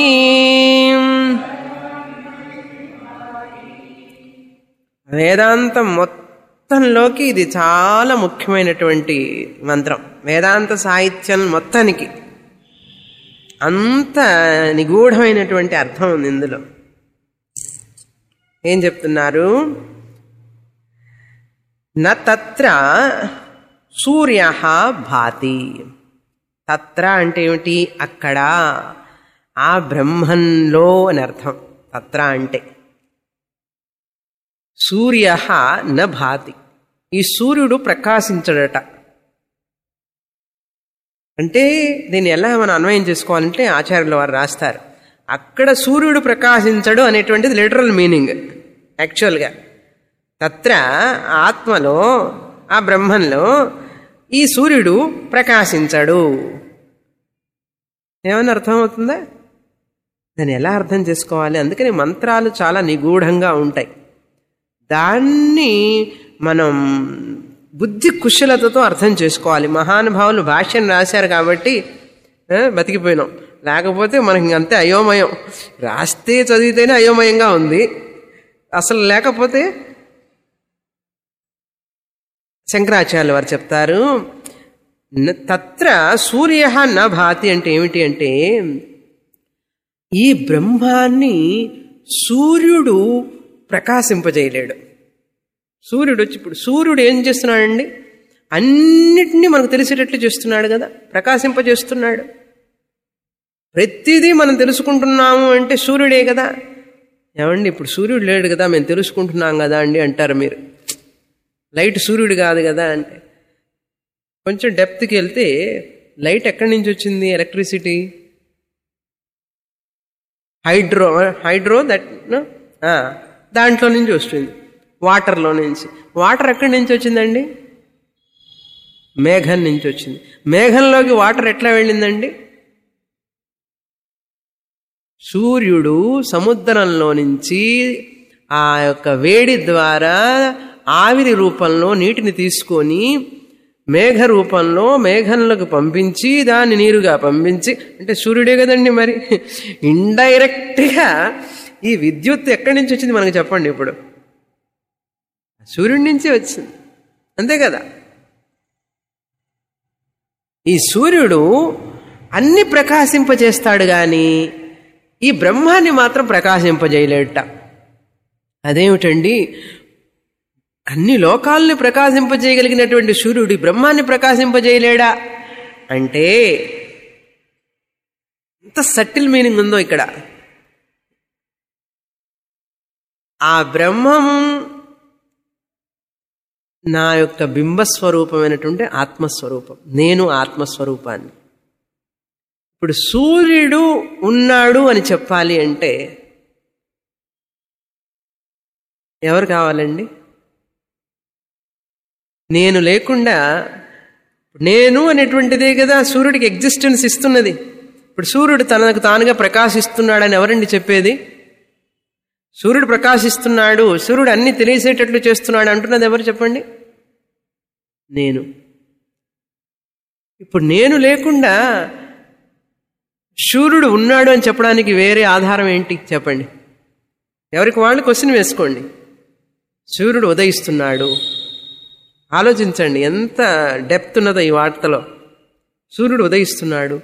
వేదాంతం మొత్తంలోకి ఇది చాలా ముఖ్యమైనటువంటి మంత్రం వేదాంత సాహిత్యం మొత్తానికి అంత నిగూఢమైనటువంటి అర్థం ఉంది ఇందులో ఏం చెప్తున్నారు న తత్ర సూర్య భాతి తత్ర అంటే ఏమిటి అక్కడ ఆ బ్రహ్మంలో అని అర్థం తత్ర అంటే సూర్య న భాతి ఈ సూర్యుడు ప్రకాశించడట అంటే దీన్ని ఎలా మనం అన్వయం చేసుకోవాలంటే ఆచార్యుల వారు రాస్తారు అక్కడ సూర్యుడు ప్రకాశించడు అనేటువంటిది లిటరల్ మీనింగ్ యాక్చువల్గా తత్ర ఆత్మలో ఆ బ్రహ్మంలో ఈ సూర్యుడు ప్రకాశించడు ఏమైనా అర్థమవుతుందా దాన్ని ఎలా అర్థం చేసుకోవాలి అందుకని మంత్రాలు చాలా నిగూఢంగా ఉంటాయి దాన్ని మనం బుద్ధి కుశలతతో అర్థం చేసుకోవాలి మహానుభావులు భాష్యం రాశారు కాబట్టి ఆ, బతికిపోయినాం లేకపోతే మనకి అంతే అయోమయం రాస్తే చదివితేనే అయోమయంగా ఉంది అసలు లేకపోతే శంకరాచార్యులు వారు చెప్తారు న- తత్ర సూర్య న భాతి అంటే ఏమిటి అంటే ఈ బ్రహ్మాన్ని సూర్యుడు ప్రకాశింపజేయలేడు సూర్యుడు వచ్చి ఇప్పుడు సూర్యుడు ఏం చేస్తున్నాడండి అన్నిటినీ మనకు తెలిసేటట్లు చేస్తున్నాడు కదా ప్రకాశింపజేస్తున్నాడు ప్రతిదీ మనం తెలుసుకుంటున్నాము అంటే సూర్యుడే కదా ఏమండి ఇప్పుడు సూర్యుడు లేడు కదా మేము తెలుసుకుంటున్నాం కదా అండి అంటారు మీరు లైట్ సూర్యుడు కాదు కదా అంటే కొంచెం డెప్త్కి వెళ్తే లైట్ ఎక్కడి నుంచి వచ్చింది ఎలక్ట్రిసిటీ హైడ్రో హైడ్రో దట్ దాంట్లో నుంచి వస్తుంది వాటర్లో నుంచి వాటర్ ఎక్కడి నుంచి వచ్చిందండి మేఘం నుంచి వచ్చింది మేఘంలోకి వాటర్ ఎట్లా వెళ్ళిందండి సూర్యుడు సముద్రంలో నుంచి ఆ యొక్క వేడి ద్వారా ఆవిరి రూపంలో నీటిని తీసుకొని మేఘ రూపంలో మేఘంలోకి పంపించి దాన్ని నీరుగా పంపించి అంటే సూర్యుడే కదండి మరి ఇండైరెక్ట్గా ఈ విద్యుత్ ఎక్కడి నుంచి వచ్చింది మనకు చెప్పండి ఇప్పుడు సూర్యుడి నుంచి వచ్చింది అంతే కదా ఈ సూర్యుడు అన్ని ప్రకాశింపజేస్తాడు కానీ ఈ బ్రహ్మాన్ని మాత్రం ప్రకాశింపజేయలేట అదేమిటండి అన్ని లోకాలని ప్రకాశింపజేయగలిగినటువంటి సూర్యుడు ఈ బ్రహ్మాన్ని ప్రకాశింపజేయలేడా అంటే ఎంత సటిల్ మీనింగ్ ఉందో ఇక్కడ ఆ బ్రహ్మం నా యొక్క బింబస్వరూపమైనటువంటి ఆత్మస్వరూపం నేను ఆత్మస్వరూపాన్ని ఇప్పుడు సూర్యుడు ఉన్నాడు అని చెప్పాలి అంటే ఎవరు కావాలండి నేను లేకుండా నేను అనేటువంటిదే కదా సూర్యుడికి ఎగ్జిస్టెన్స్ ఇస్తున్నది ఇప్పుడు సూర్యుడు తనకు తానుగా ప్రకాశిస్తున్నాడని ఎవరండి చెప్పేది సూర్యుడు ప్రకాశిస్తున్నాడు సూర్యుడు అన్ని తెలియసేటట్లు చేస్తున్నాడు అంటున్నది ఎవరు చెప్పండి నేను ఇప్పుడు నేను లేకుండా సూర్యుడు ఉన్నాడు అని చెప్పడానికి వేరే ఆధారం ఏంటి చెప్పండి ఎవరికి వాళ్ళు క్వశ్చన్ వేసుకోండి సూర్యుడు ఉదయిస్తున్నాడు ఆలోచించండి ఎంత డెప్త్ ఉన్నదో ఈ వార్తలో సూర్యుడు ఉదయిస్తున్నాడు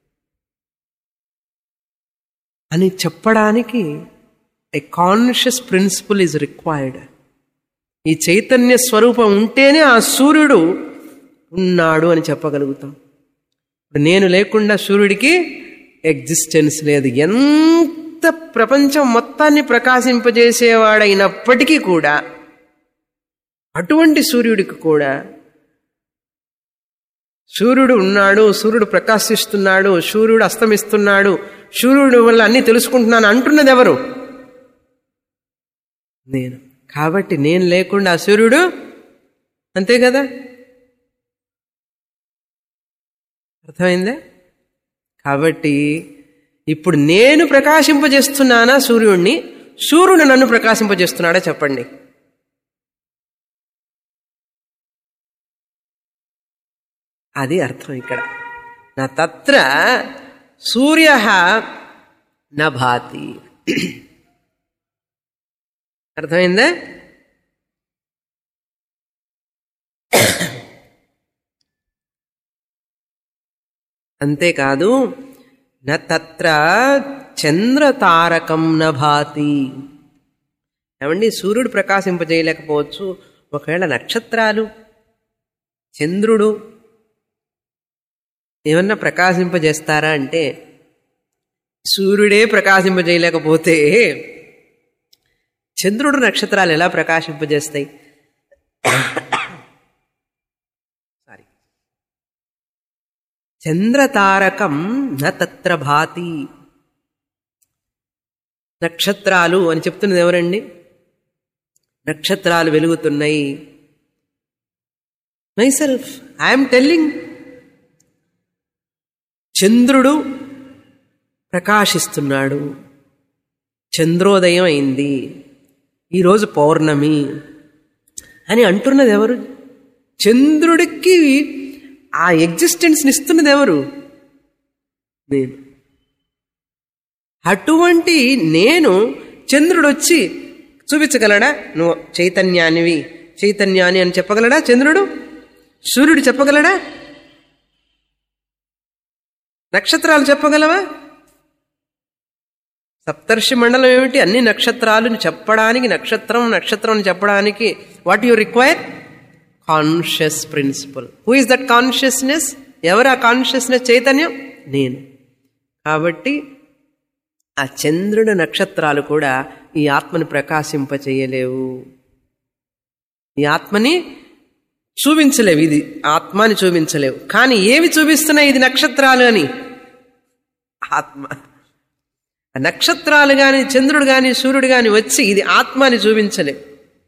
అని చెప్పడానికి a conscious principle is required ఈ చైతన్య స్వరూపం ఉంటేనే ఆ సూర్యుడు ఉన్నాడు అని చెప్పగలుగుతాం ఇప్పుడు నేను లేకుండా సూర్యుడికి ఎగ్జిస్టెన్స్ లేదు ఎంత ప్రపంచం మొత్తాన్ని ప్రకాశింపజేసేవాడైనప్పటికీ కూడా అటువంటి సూర్యుడికి కూడా సూర్యుడు ఉన్నాడు సూర్యుడు ప్రకాశిస్తున్నాడు సూర్యుడు అస్తమిస్తున్నాడు సూర్యుడు వల్ల అన్ని తెలుసుకుంటున్నాను అంటున్నది ఎవరు నేను కాబట్టి నేను లేకుండా ఆ సూర్యుడు అంతే కదా అర్థమైందా కాబట్టి ఇప్పుడు నేను ప్రకాశింపజేస్తున్నానా సూర్యుడిని సూర్యుడు నన్ను ప్రకాశింపజేస్తున్నాడా చెప్పండి అది అర్థం ఇక్కడ నా తత్ర సూర్య నభాతి అర్థమైందా అంతేకాదు న తత్ర చంద్రతారకం నభాతి ఏమండి సూర్యుడు ప్రకాశింపజేయలేకపోవచ్చు ఒకవేళ నక్షత్రాలు చంద్రుడు ఏమన్నా ప్రకాశింపజేస్తారా అంటే సూర్యుడే ప్రకాశింపజేయలేకపోతే చంద్రుడు నక్షత్రాలు ఎలా ప్రకాశింపజేస్తాయి సారీ చంద్రతారకం న తత్ర భాతి నక్షత్రాలు అని చెప్తున్నది ఎవరండి నక్షత్రాలు వెలుగుతున్నాయి మై సెల్ఫ్ ఐఎమ్ టెల్లింగ్ చంద్రుడు ప్రకాశిస్తున్నాడు చంద్రోదయం అయింది ఈరోజు పౌర్ణమి అని అంటున్నది ఎవరు చంద్రుడికి ఆ ఎగ్జిస్టెన్స్ని ఇస్తున్నది ఎవరు నేను అటువంటి నేను చంద్రుడు వచ్చి చూపించగలడా నువ్వు చైతన్యానివి చైతన్యాన్ని అని చెప్పగలడా చంద్రుడు సూర్యుడు చెప్పగలడా నక్షత్రాలు చెప్పగలవా సప్తర్షి మండలం ఏమిటి అన్ని నక్షత్రాలను చెప్పడానికి నక్షత్రం నక్షత్రం అని చెప్పడానికి what you require conscious principle who is that consciousness ఎవరు ఆ కాన్షియస్నెస్ చైతన్యం నేను కాబట్టి ఆ చంద్రుడి నక్షత్రాలు కూడా ఈ ఆత్మని ప్రకాశింపచేయలేవు ఈ ఆత్మని చూపించలేవు ఇది ఆత్మని చూపించలేవు కానీ ఏవి చూపిస్తున్నాయి ఇది నక్షత్రాలు అని ఆత్మ ఆ నక్షత్రాలు గాని చంద్రుడు గాని సూర్యుడు గాని వచ్చి ఇది ఆత్మ అని చూపించలేవు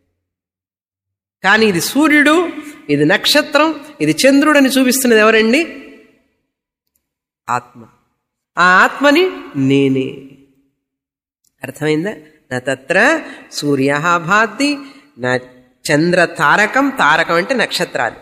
కానీ ఇది సూర్యుడు ఇది నక్షత్రం ఇది చంద్రుడు అని చూపిస్తున్నది ఎవరండి ఆత్మ ఆ ఆత్మని నేనే అర్థమైందా నా తత్ర సూర్య భాతి నా చంద్ర తారకం తారకం అంటే నక్షత్రాలు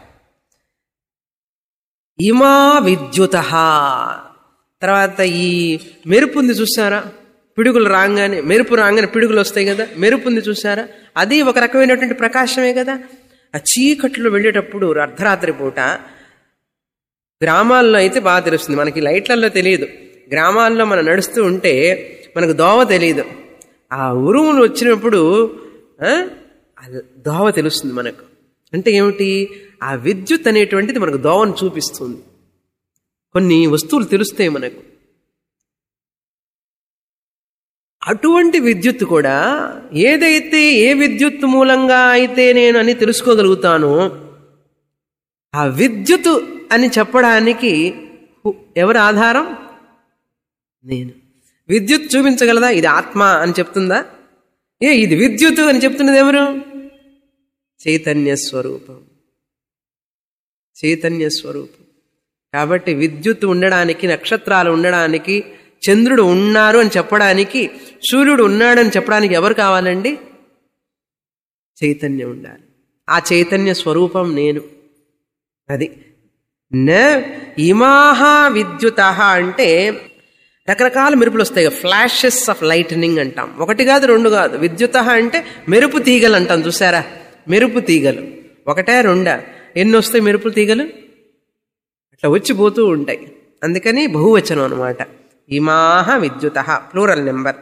ఇమా విద్యుత తర్వాత ఈ మెరుపు ఉంది చూసారా పిడుగులు రాగానే మెరుపు రాగానే పిడుగులు వస్తాయి కదా మెరుపు ఉంది చూసారా అది ఒక రకమైనటువంటి ప్రకాశమే కదా ఆ చీకట్లో వెళ్ళేటప్పుడు అర్ధరాత్రి పూట గ్రామాల్లో అయితే బాగా తెలుస్తుంది మనకి లైట్లలో తెలియదు గ్రామాల్లో మనం నడుస్తూ ఉంటే మనకు దోవ తెలియదు ఆ ఉరుములు వచ్చినప్పుడు ఆ, ఆ దోవ తెలుస్తుంది మనకు అంటే ఏమిటి ఆ విద్యుత్ అనేటువంటిది మనకు దోవను చూపిస్తుంది కొన్ని వస్తువులు తెలుస్తాయి మనకు అటువంటి విద్యుత్ కూడా ఏదైతే ఏ విద్యుత్ మూలంగా అయితే నేను అని తెలుసుకోగలుగుతానో ఆ విద్యుత్ అని చెప్పడానికి హు- ఎవరి ఆధారం నేను విద్యుత్ చూపించగలదా ఇది ఆత్మ అని చెప్తుందా ఏ ఇది విద్యుత్ అని చెప్తున్నది ఎవరు చైతన్య స్వరూపం చైతన్య స్వరూపం కాబట్టి విద్యుత్ ఉండడానికి నక్షత్రాలు ఉండడానికి చంద్రుడు ఉన్నారు అని చెప్పడానికి సూర్యుడు ఉన్నాడని చెప్పడానికి ఎవరు కావాలండి చైతన్యం ఉండాలి ఆ చైతన్య స్వరూపం నేను అది న ఇమాహ విద్యుత అంటే రకరకాల మెరుపులు వస్తాయి ఫ్లాషెస్ ఆఫ్ లైటనింగ్ అంటాం ఒకటి కాదు రెండు కాదు విద్యుత అంటే మెరుపు తీగలు అంటాం చూసారా మెరుపు తీగలు ఒకటే రెండా ఎన్ని వస్తాయి మెరుపు తీగలు అట్లా వచ్చి పోతూ ఉంటాయి అందుకని బహువచనం అనమాట ఇమాహ విద్యుత ప్లూరల్ నెంబర్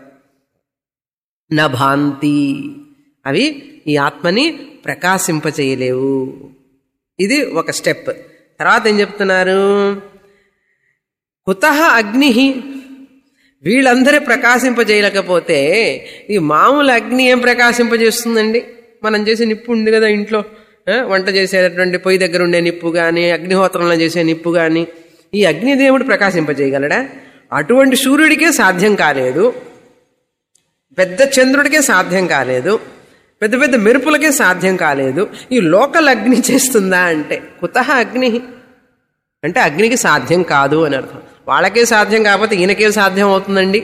నభాంతి అవి ఈ ఆత్మని ప్రకాశింపచేయలేవు ఇది ఒక స్టెప్ తర్వాత ఏం చెప్తున్నారు కుత అగ్ని వీళ్ళందరూ ప్రకాశింపజేయలేకపోతే ఈ మామూలు అగ్ని ఏం ప్రకాశింపజేస్తుందండి మనం చేసే నిప్పు ఉంది కదా ఇంట్లో ఆ, వంట చేసేటటువంటి పొయ్యి దగ్గర ఉండే నిప్పు కానీ అగ్నిహోత్రంలో చేసే నిప్పు కానీ ఈ అగ్నిదేవుడు ప్రకాశింపజేయగలడా అటువంటి సూర్యుడికే సాధ్యం కాలేదు పెద్ద చంద్రుడికే సాధ్యం కాలేదు పెద్ద పెద్ద మెరుపులకే సాధ్యం కాలేదు ఈ లోకల్ అగ్ని చేస్తుందా అంటే కుత అగ్ని అంటే అగ్నికి సాధ్యం కాదు అని అర్థం వాళ్ళకే సాధ్యం కాకపోతే ఈయనకేం సాధ్యం అవుతుందండి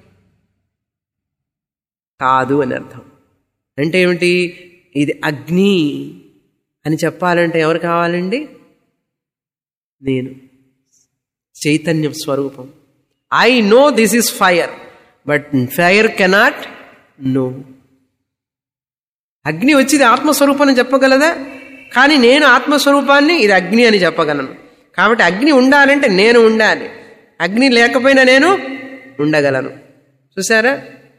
కాదు అని అర్థం అంటే ఏమిటి ఇది అగ్ని అని చెప్పాలంటే ఎవరు కావాలండి నేను చైతన్యం స్వరూపం I know this is fire but fire cannot know అగ్ని వచ్చింది ఆత్మస్వరూపం అని చెప్పగలదా కానీ నేను ఆత్మస్వరూపాన్ని ఇది అగ్ని అని చెప్పగలను కాబట్టి అగ్ని ఉండాలంటే నేను ఉండాలి అగ్ని లేకపోయినా నేను ఉండగలను చూసారా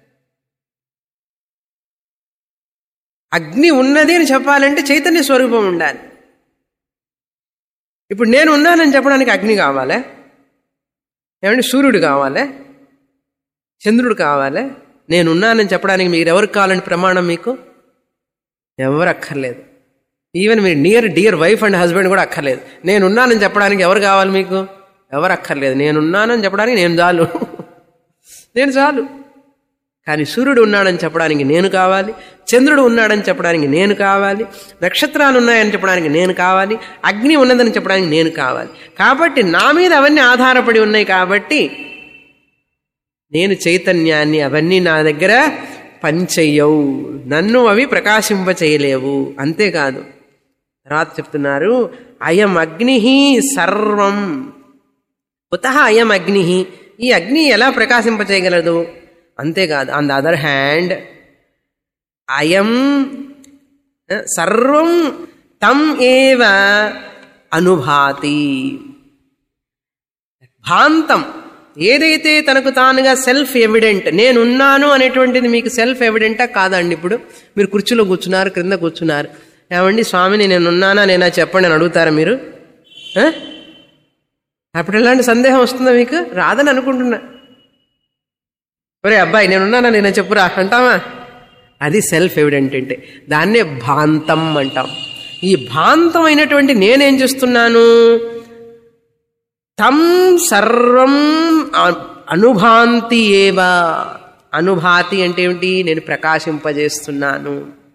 అగ్ని ఉన్నది అని చెప్పాలంటే చైతన్య స్వరూపం ఉండాలి ఇప్పుడు నేను ఉన్నానని చెప్పడానికి అగ్ని కావాలా ఏమంటే సూర్యుడు కావాలా చంద్రుడు కావాలా నేను ఉన్నానని చెప్పడానికి మీరు ఎవరికి కావాలని ప్రమాణం మీకు ఎవరు అక్కర్లేదు ఈవెన్ మీరు near dear wife and husband కూడా అక్కర్లేదు నేనున్నానని చెప్పడానికి ఎవరు కావాలి మీకు ఎవరు అక్కర్లేదు నేనున్నానని చెప్పడానికి నేను చాలు నేను చాలు కానీ సూర్యుడు ఉన్నాడని చెప్పడానికి నేను కావాలి చంద్రుడు ఉన్నాడని చెప్పడానికి నేను కావాలి నక్షత్రాలు ఉన్నాయని చెప్పడానికి నేను కావాలి అగ్ని ఉన్నదని చెప్పడానికి నేను కావాలి కాబట్టి నా మీద అవన్నీ ఆధారపడి ఉన్నాయి కాబట్టి నేను చైతన్యాన్ని అవన్నీ నా దగ్గర పనిచెయ్యవు నన్ను అవి ప్రకాశింప చేయలేవు అంతేకాదు తర్వాత చెప్తున్నారు అయం అగ్ని సర్వం కుత అయం అగ్ని ఈ అగ్ని ఎలా ప్రకాశింప చేయగలదు అంతేకాదు ఆన్ ద అదర్ హ్యాండ్ అయం సర్వం తం ఏవ అనుభాతి భాంతం ఏదైతే తనకు తానుగా సెల్ఫ్ ఎవిడెంట్ నేనున్నాను అనేటువంటిది మీకు సెల్ఫ్ ఎవిడెంటా కాదండి ఇప్పుడు మీరు కుర్చీలో కూర్చున్నారు క్రింద కూర్చున్నారు ఏమండి స్వామిని నేనున్నానా నేనా చెప్పండి అని అడుగుతారా మీరు ఆ? అప్పుడు ఎలాంటి సందేహం వస్తుందా మీకు రాదని అనుకుంటున్నా ఒరే అబ్బాయి నేనున్నానా నేను చెప్పురా అంటావా అది సెల్ఫ్ ఎవిడెంట్ అంటే దాన్నే భాంతం అంటాం ఈ భాంతమైనటువంటి నేనేం చేస్తున్నాను తం సర్వం అ- అనుభాంతి ఏవా అనుభాతి అంటే ఏమిటి నేను ప్రకాశింపజేస్తున్నాను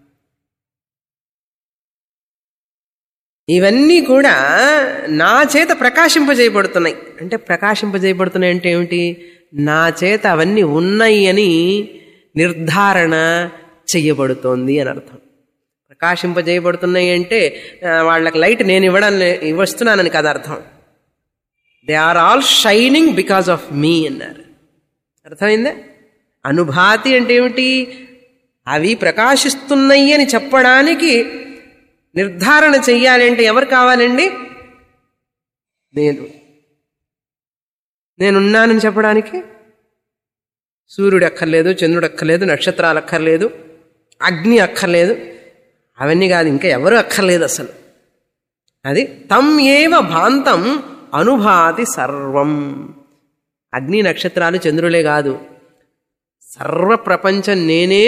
ఇవన్నీ కూడా నా చేత ప్రకాశింపజేయబడుతున్నాయి అంటే ప్రకాశింపజేయబడుతున్నాయి అంటే ఏమిటి నా చేత అవన్నీ ఉన్నాయి అని నిర్ధారణ చెయ్యబడుతోంది అని అర్థం ప్రకాశింపజేయబడుతున్నాయి అంటే ఆ, వాళ్ళకి లైట్ నేను ఇవ్వడాన్ని ఇవ్వస్తున్నానని కదా అర్థం they are all shining because of me అన్నారు అర్థమైందా అనుభాతి అంటే ఏమిటి అవి ప్రకాశిస్తున్నాయి అని చెప్పడానికి నిర్ధారణ చెయ్యాలి అంటే ఎవరు కావాలండి నేను నేనున్నానని చెప్పడానికి సూర్యుడు అక్కర్లేదు చంద్రుడు అక్కర్లేదు నక్షత్రాలు అక్కర్లేదు అగ్ని అక్కర్లేదు అవన్నీ కాదు ఇంకా ఎవరు అక్కర్లేదు అసలు అది తం ఏవ భాంతం అనుభాతి సర్వం అగ్ని నక్షత్రాలు చంద్రులే కాదు సర్వ ప్రపంచం నేనే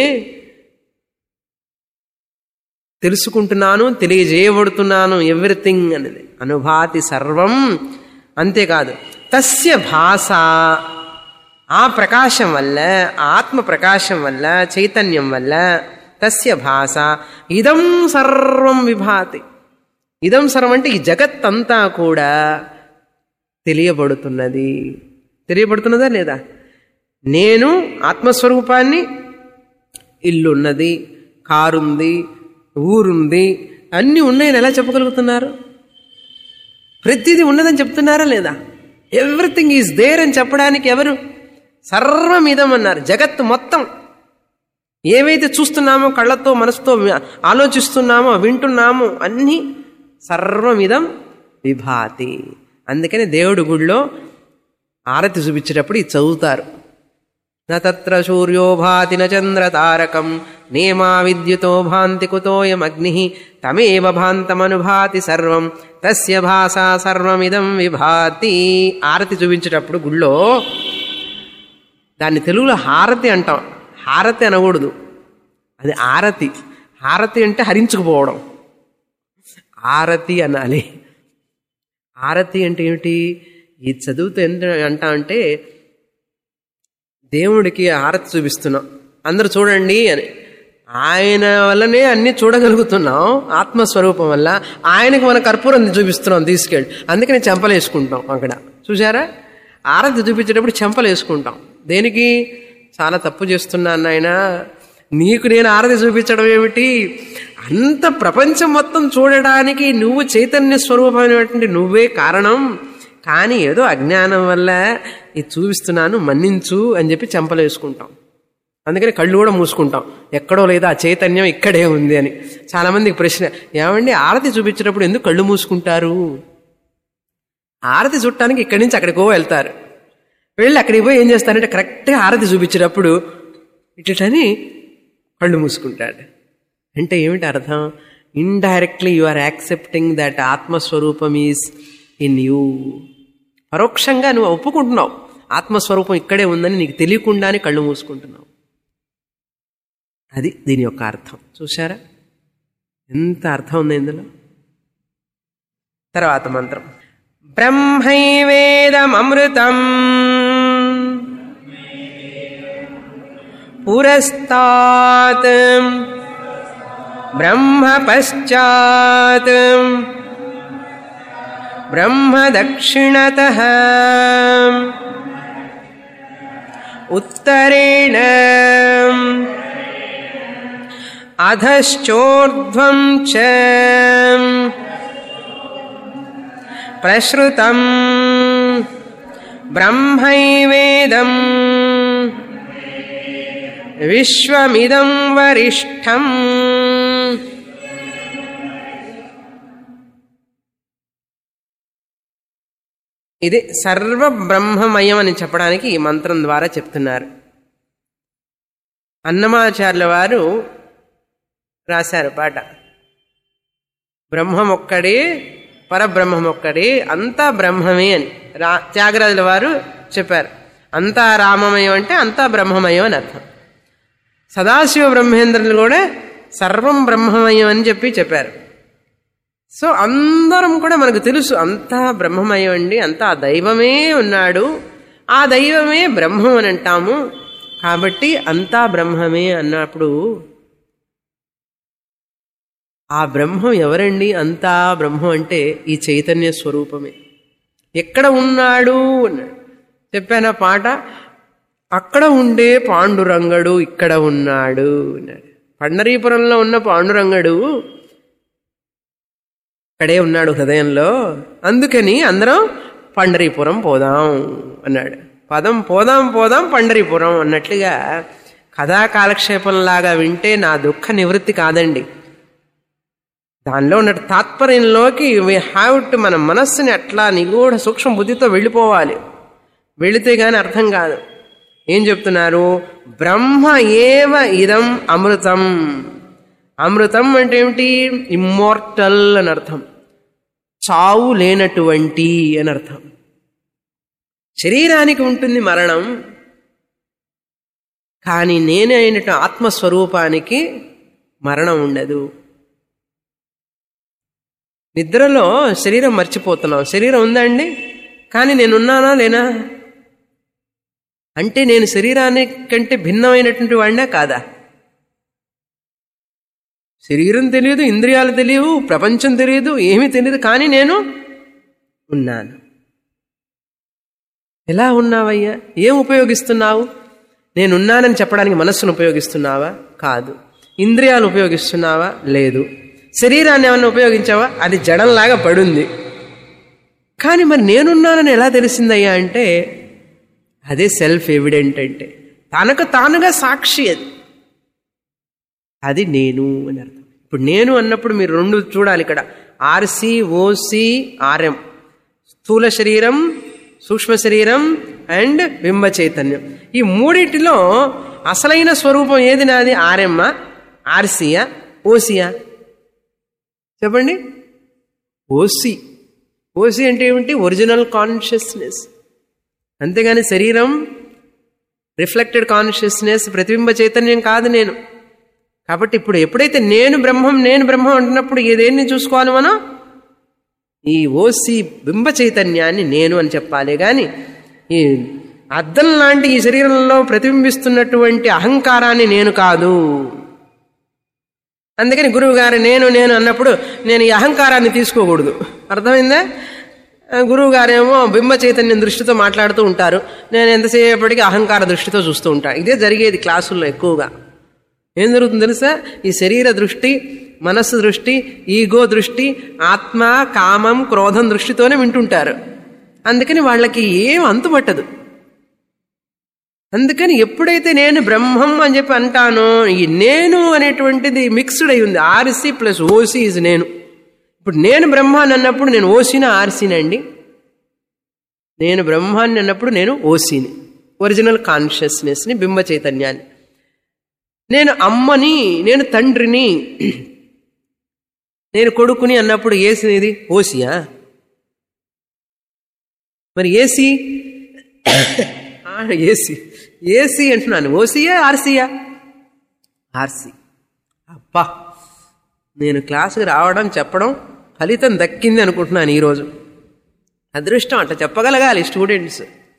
తెలుసుకుంటున్నాను తెలియజేయబడుతున్నాను ఎవ్రీథింగ్ అనేది అనుభాతి సర్వం అంతేకాదు తస్య భాష ఆ ప్రకాశం వల్ల ఆత్మ ప్రకాశం వల్ల చైతన్యం వల్ల తస్య భాష ఇదం సర్వం విభాతి ఇదం సర్వం అంటే ఈ జగత్తంతా కూడా తెలియబడుతున్నది తెలియబడుతున్నదా లేదా నేను ఆత్మస్వరూపాన్ని ఇల్లున్నది కారుంది ఊరుంది అన్నీ ఉన్నాయని ఎలా చెప్పగలుగుతున్నారు ప్రతిదీ ఉన్నదని చెప్తున్నారా లేదా ఎవ్రీథింగ్ ఈజ్ దేర్ అని చెప్పడానికి ఎవరు సర్వమిదం అన్నారు జగత్తు మొత్తం ఏవైతే చూస్తున్నామో కళ్ళతో మనసుతో ఆలోచిస్తున్నామో వింటున్నామో అన్నీ సర్వమిదం విభాతి అందుకని దేవుడి గుడిలో ఆరతి చూపించేటప్పుడు ఇది చదువుతారు న తత్ర సూర్యో భాతి న చంద్ర తారకం నేమా విద్యుతో భాంతి కుతోయమగ్ని తమేవ భాంతమనుభాతి సర్వం తస్య భాషా సర్వమిదం విభాతి ఆరతి చూపించేటప్పుడు గుళ్ళో దాన్ని తెలుగులో హారతి అంటాం హారతి అనకూడదు అది ఆరతి హారతి అంటే హరించుకుపోవడం ఆరతి అనాలి ఆరతి అంటే ఏమిటి ఇది చదువుతూ ఎంత అంటా అంటే దేవుడికి ఆరతి చూపిస్తున్నాం అందరూ చూడండి అని ఆయన వల్లనే అన్ని చూడగలుగుతున్నాం ఆత్మస్వరూపం వల్ల ఆయనకి మన కర్పూరం చూపిస్తున్నాం తీసుకెళ్ళి అందుకని చెంపలు వేసుకుంటాం అక్కడ చూసారా ఆరతి చూపించేటప్పుడు చెంపలు వేసుకుంటాం దేనికి చాలా తప్పు చేస్తున్నాను నాయన నీకు నేను ఆరతి చూపించడం ఏమిటి అంత ప్రపంచం మొత్తం చూడడానికి నువ్వు చైతన్య స్వరూపమైనటువంటి నువ్వే కారణం కానీ ఏదో అజ్ఞానం వల్ల ఇది చూపిస్తున్నాను మన్నించు అని చెప్పి చెంపలు వేసుకుంటాం అందుకని కళ్ళు కూడా మూసుకుంటాం ఎక్కడో లేదా ఆ చైతన్యం ఇక్కడే ఉంది అని చాలా మందికి ప్రశ్న ఏమండి ఆరతి చూపించేటప్పుడు ఎందుకు కళ్ళు మూసుకుంటారు ఆరతి చుట్టానికి ఇక్కడి నుంచి అక్కడికో వెళ్తారు వెళ్ళి అక్కడికి పోయి ఏం చేస్తారంటే కరెక్ట్గా ఆరతి చూపించేటప్పుడు ఇట్లని కళ్ళు మూసుకుంటాడు అంటే ఏమిటి అర్థం indirectly you are accepting that ఆత్మస్వరూపం ఈజ్ ఇన్ యూ పరోక్షంగా నువ్వు ఒప్పుకుంటున్నావు ఆత్మస్వరూపం ఇక్కడే ఉందని నీకు తెలియకుండానే కళ్ళు మూసుకుంటున్నావు అది దీని యొక్క అర్థం చూసారా ఎంత అర్థం ఉంది ఇందులో తర్వాత మంత్రం బ్రహ్మైవేదమృతం పురస్తాత్ బ్రహ్మ పశ్చాత్ బ్రహ్మ దక్షిణత ఉత్తరేణ అధశ్చోర్ధ్వం చ ప్రసృతం బ్రహ్మైవేదం విశ్వమిదం వరిష్టం ఇది సర్వ బ్రహ్మమయం అని చెప్పడానికి ఈ మంత్రం ద్వారా చెప్తున్నారు అన్నమాచార్యుల వారు రాశారు పాట బ్రహ్మమొక్కడే పరబ్రహ్మమొక్కడే అంతా బ్రహ్మమే అని రా త్యాగరాజుల వారు చెప్పారు అంతా రామమయం అంటే అంతా బ్రహ్మమయం అని అర్థం సదాశివ బ్రహ్మేంద్రులు కూడా సర్వం బ్రహ్మమయం అని చెప్పి చెప్పారు సో అందరం కూడా మనకు తెలుసు అంతా బ్రహ్మమయం అండి అంతా ఆ దైవమే ఉన్నాడు ఆ దైవమే బ్రహ్మం అని అంటాము కాబట్టి అంతా బ్రహ్మమే అన్నప్పుడు ఆ బ్రహ్మం ఎవరండి అంతా బ్రహ్మం అంటే ఈ చైతన్య స్వరూపమే ఎక్కడ ఉన్నాడు అన్నాడు చెప్పాను ఆ పాట అక్కడ ఉండే పాండురంగడు ఇక్కడ ఉన్నాడు అన్నాడు పండరీపురంలో ఉన్న పాండురంగడు ఇక్కడే ఉన్నాడు హృదయంలో అందుకని అందరం పండరీపురం పోదాం అన్నాడు పదం పోదాం పోదాం పండరీపురం అన్నట్లుగా కథా కాలక్షేపంలాగా వింటే నా దుఃఖ నివృత్తి కాదండి దానిలో ఉన్న తాత్పర్యంలోకి వీ హ్యావ్ టు మన మనస్సుని అట్లా నిగూఢ సూక్ష్మ బుద్ధితో వెళ్ళిపోవాలి వెళితే గాని అర్థం కాదు ఏం చెప్తున్నారు బ్రహ్మ ఏవ ఇదం అమృతం అమృతం అంటే ఏమిటి ఇమ్మోర్టల్ అని అర్థం చావు లేనటువంటి అని అర్థం శరీరానికి ఉంటుంది మరణం కానీ నేనే అయినట్టు ఆత్మస్వరూపానికి మరణం ఉండదు నిద్రలో శరీరం మర్చిపోతున్నాం శరీరం ఉందా అండి కానీ నేనున్నానా లేనా అంటే నేను శరీరానికంటే భిన్నమైనటువంటి వాడినా కాదా శరీరం తెలియదు ఇంద్రియాలు తెలియవు ప్రపంచం తెలియదు ఏమీ తెలియదు కానీ నేను ఉన్నాను ఎలా ఉన్నావయ్యా ఏం ఉపయోగిస్తున్నావు నేనున్నానని చెప్పడానికి మనస్సును ఉపయోగిస్తున్నావా కాదు ఇంద్రియాలు ఉపయోగిస్తున్నావా లేదు శరీరాన్ని ఏమన్నా ఉపయోగించావా అది జడంలాగా పడుంది కానీ మరి నేనున్నానని ఎలా తెలిసిందయ్యా అంటే అదే సెల్ఫ్ ఎవిడెంట్ అంటే తనకు తానుగా సాక్షి అది అది నేను అని అర్థం ఇప్పుడు నేను అన్నప్పుడు మీరు రెండు చూడాలి ఇక్కడ ఆర్సి ఓసి ఆర్ఎం స్థూల శరీరం సూక్ష్మ శరీరం అండ్ బింబ చైతన్యం ఈ మూడింటిలో అసలైన స్వరూపం ఏది నాది ఆర్ఎమ్మా ఆర్సియా ఓసియా చెప్పండి ఓసి ఓసి అంటే ఏమిటి ఒరిజినల్ కాన్షియస్నెస్ అంతేగాని శరీరం రిఫ్లెక్టెడ్ కాన్షియస్నెస్ ప్రతిబింబ చైతన్యం కాదు నేను కాబట్టి ఇప్పుడు ఎప్పుడైతే నేను బ్రహ్మం నేను బ్రహ్మం అంటున్నప్పుడు ఏదేన్ని చూసుకోవాలి మనం ఈ ఓసి బింబ చైతన్యాన్ని నేను అని చెప్పాలి కానీ ఈ అద్దం లాంటి ఈ శరీరంలో ప్రతిబింబిస్తున్నటువంటి అహంకారాన్ని నేను కాదు అందుకని గురువు గారు నేను నేను అన్నప్పుడు నేను ఈ అహంకారాన్ని తీసుకోకూడదు అర్థమైందా గురువు గారేమో బింబ చైతన్యం దృష్టితో మాట్లాడుతూ ఉంటారు నేను ఎంతసేపటికి అహంకార దృష్టితో చూస్తూ ఉంటాను ఇదే జరిగేది క్లాసుల్లో ఎక్కువగా ఏం జరుగుతుంది తెలుసా ఈ శరీర దృష్టి మనస్సు దృష్టి ఈగో దృష్టి ఆత్మ కామం క్రోధం దృష్టితోనే వింటుంటారు అందుకని వాళ్ళకి ఏం అంతుపట్టదు అందుకని ఎప్పుడైతే నేను బ్రహ్మం అని చెప్పి అంటానో ఈ నేను అనేటువంటిది మిక్స్డ్ అయి ఉంది ఆర్సి ప్లస్ ఓసి ఇస్ నేను ఇప్పుడు నేను బ్రహ్మాన్ని అన్నప్పుడు నేను ఓసినా ఆర్సీనండి నేను బ్రహ్మాన్ని అన్నప్పుడు నేను ఓసిని ఒరిజినల్ కాన్షియస్నెస్ని బింబ చైతన్యాన్ని నేను అమ్మని నేను తండ్రిని నేను కొడుకుని అన్నప్పుడు ఏసిది ఓసియా మరి ఏసీ ఏసీ ఏసీ అంటున్నాను ఓసియా ఆర్సీయా ఆర్సీ అబ్బా నేను క్లాసుకి రావడం చెప్పడం ఫలితం దక్కింది అనుకుంటున్నాను ఈరోజు అదృష్టం అట్లా చెప్పగలగాలి స్టూడెంట్స్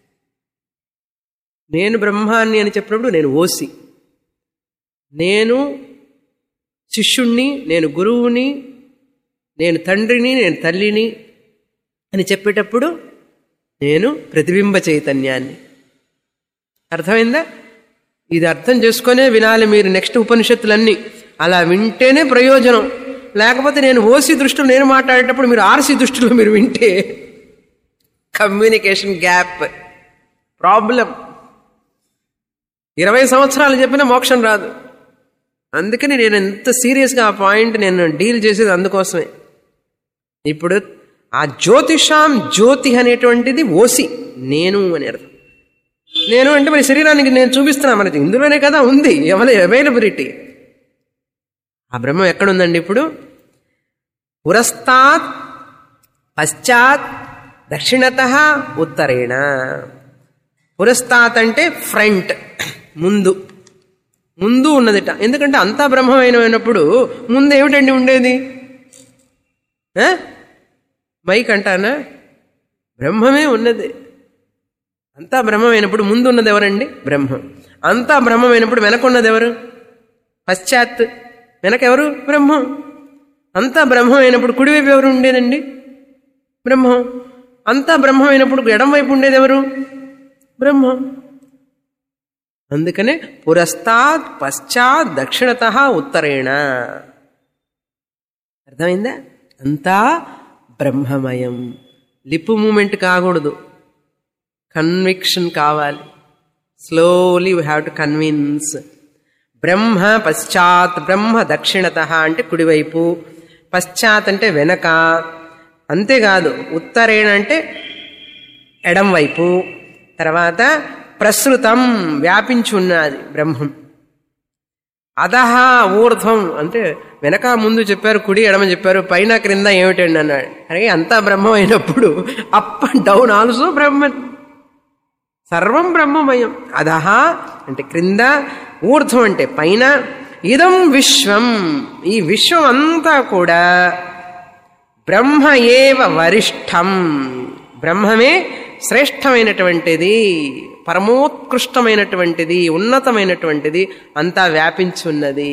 నేను బ్రహ్మాన్ని అని చెప్పినప్పుడు నేను ఓసి నేను శిష్యుణ్ణి నేను గురువుని నేను తండ్రిని నేను తల్లిని అని చెప్పేటప్పుడు నేను ప్రతిబింబ చైతన్యాన్ని అర్థమైందా ఇది అర్థం చేసుకునే వినాలి మీరు నెక్స్ట్ ఉపనిషత్తులన్నీ అలా వింటేనే ప్రయోజనం లేకపోతే నేను ఓసి దృష్టిలో నేను మాట్లాడేటప్పుడు మీరు ఆర్సి దృష్టిలో మీరు వింటే కమ్యూనికేషన్ గ్యాప్ ప్రాబ్లం ఇరవై సంవత్సరాలు చెప్పినా మోక్షం రాదు అందుకని నేను ఎంత సీరియస్గా ఆ పాయింట్ నేను డీల్ చేసేది అందుకోసమే ఇప్పుడు ఆ జ్యోతిషాం జ్యోతి అనేటువంటిది ఓసి నేను అని అర్థం నేను అంటే మరి శరీరానికి నేను చూపిస్తున్నా మనకి ఇందులోనే కదా ఉంది ఎవరి అవైలబిలిటీ ఆ బ్రహ్మం ఎక్కడుందండి ఇప్పుడు పురస్తాత్ పశ్చాత్ దక్షిణత ఉత్తరేణ పురస్తాత్ అంటే ఫ్రంట్ ముందు ముందు ఉన్నదిట ఎందుకంటే అంతా బ్రహ్మమైనప్పుడు ముందు ఏమిటండి ఉండేది ఆ? మైక్ అంటానా బ్రహ్మమే ఉన్నది అంతా బ్రహ్మమైనప్పుడు ముందు ఉన్నది ఎవరండి బ్రహ్మం అంతా బ్రహ్మమైనప్పుడు వెనకున్నది ఎవరు పశ్చాత్ వెనకెవరు బ్రహ్మం అంతా బ్రహ్మమైనప్పుడు కుడివైపు ఎవరు ఉండేదండి బ్రహ్మం అంతా బ్రహ్మమైనప్పుడు ఎడం వైపు ఉండేది ఎవరు బ్రహ్మం అందుకనే పురస్తాత్ పశ్చాత్ దక్షిణత ఉత్తరేణ అర్థమైందా అంతా బ్రహ్మమయం లిప్ మూమెంట్ కాకూడదు కన్విక్షన్ కావాలి slowly you have to convince బ్రహ్మ పశ్చాత్ బ్రహ్మ దక్షిణత అంటే కుడివైపు పశ్చాత్ అంటే వెనక అంతేకాదు ఉత్తరేణ అంటే ఎడం వైపు తర్వాత ప్రసృతం వ్యాపించి ఉన్నది బ్రహ్మం అధహ ఊర్ధ్వం అంటే వెనక ముందు చెప్పారు కుడి ఎడమ చెప్పారు పైన క్రింద ఏమిటండి అన్నాడు అలాగే అంతా బ్రహ్మం అయినప్పుడు up and down also Brahman సర్వం బ్రహ్మమయం అధహ అంటే క్రింద ఊర్ధ్వం అంటే పైన ఇదం విశ్వం ఈ విశ్వం అంతా కూడా బ్రహ్మ ఏవ వరిష్టం బ్రహ్మమే శ్రేష్టమైనటువంటిది పరమోత్కృష్టమైనటువంటిది ఉన్నతమైనటువంటిది అంతా వ్యాపించి ఉన్నది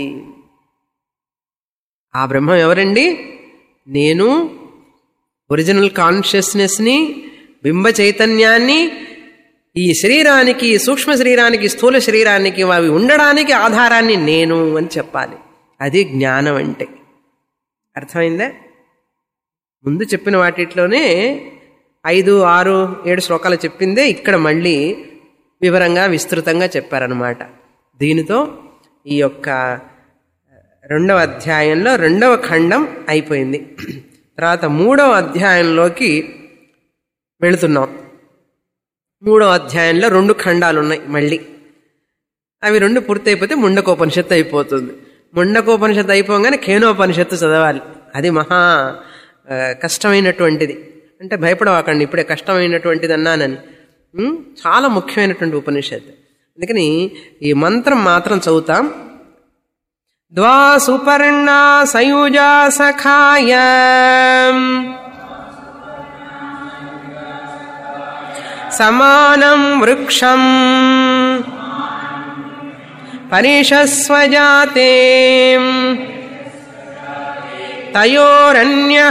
ఆ బ్రహ్మం ఎవరండి నేను ఒరిజినల్ కాన్షియస్నెస్ని బింబ చైతన్యాన్ని ఈ శరీరానికి సూక్ష్మ శరీరానికి స్థూల శరీరానికి అవి ఉండడానికి ఆధారాన్ని నేను అని చెప్పాలి అది జ్ఞానం అంటే అర్థమైందా ముందు చెప్పిన వాటిట్లోనే ఐదు ఆరు ఏడు శ్లోకాలు చెప్పిందే ఇక్కడ మళ్ళీ వివరంగా విస్తృతంగా చెప్పారనమాట దీనితో ఈ యొక్క రెండవ అధ్యాయంలో రెండవ ఖండం అయిపోయింది తర్వాత మూడవ అధ్యాయంలోకి వెళుతున్నాం మూడవ అధ్యాయంలో రెండు ఖండాలు ఉన్నాయి మళ్ళీ అవి రెండు పూర్తయిపోతే ముండకోపనిషత్తు అయిపోతుంది ముండకోపనిషత్తు అయిపోగానే కేనోపనిషత్తు చదవాలి అది మహా ఆ, కష్టమైనటువంటిది అంటే భయపడవాకండి ఇప్పుడే కష్టమైనటువంటిది అన్నానని ఉం? చాలా ముఖ్యమైనటువంటి ఉపనిషత్తు అందుకని ఈ మంత్రం మాత్రం చదువుతాం ద్వా సుపర్ణా సయుజా సఖాయ సమానం వృక్షం పరిషస్వజాతే తయోరన్య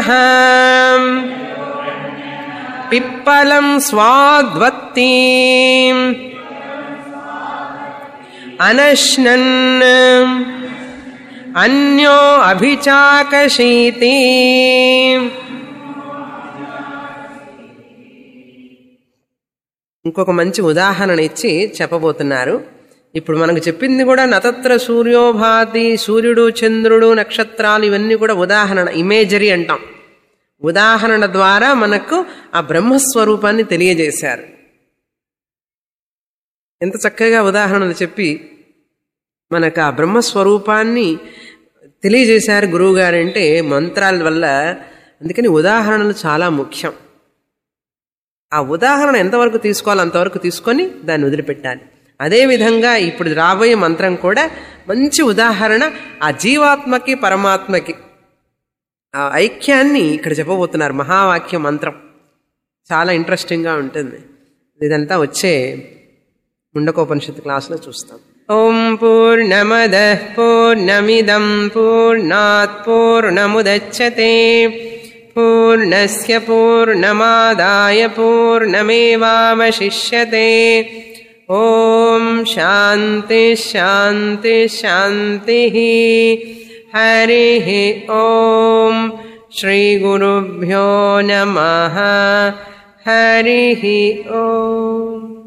పిప్పలం స్వాద్వత్తి అనశ్నన్ అన్యో అభిచాకశీతి ఇంకొక మంచి ఉదాహరణ ఇచ్చి చెప్పబోతున్నారు ఇప్పుడు మనకు చెప్పింది కూడా నతత్ర సూర్యోభాతి సూర్యుడు చంద్రుడు నక్షత్రాలు ఇవన్నీ కూడా ఉదాహరణ ఇమేజరీ అంటాం ఉదాహరణ ద్వారా మనకు ఆ బ్రహ్మస్వరూపాన్ని తెలియజేశారు ఎంత చక్కగా ఉదాహరణలు చెప్పి మనకు ఆ బ్రహ్మస్వరూపాన్ని తెలియజేశారు గురువు గారంటే మంత్రాల వల్ల అందుకని ఉదాహరణలు చాలా ముఖ్యం ఆ ఉదాహరణ ఎంతవరకు తీసుకోవాలో అంతవరకు తీసుకొని దాన్ని వదిలిపెట్టాలి అదేవిధంగా ఇప్పుడు రాబోయే మంత్రం కూడా మంచి ఉదాహరణ ఆ జీవాత్మకి పరమాత్మకి ఆ ఐక్యాన్ని ఇక్కడ చెప్పబోతున్నారు మహావాక్య మంత్రం చాలా ఇంట్రెస్టింగ్గా ఉంటుంది ఇదంతా వచ్చే ముండకోపనిషత్తు క్లాసులో చూస్తాం ఓం పూర్ణమద పూర్ణమిదం పూర్ణాత్ పూర్ణముదచ్చతే పూర్ణస్య పూర్ణమాదాయ పూర్ణమేవావశిష్యతే ఓం శాంతి శాంతి శాంతి హరి ఓం శ్రీగురుభ్యో నమ హరి ఓం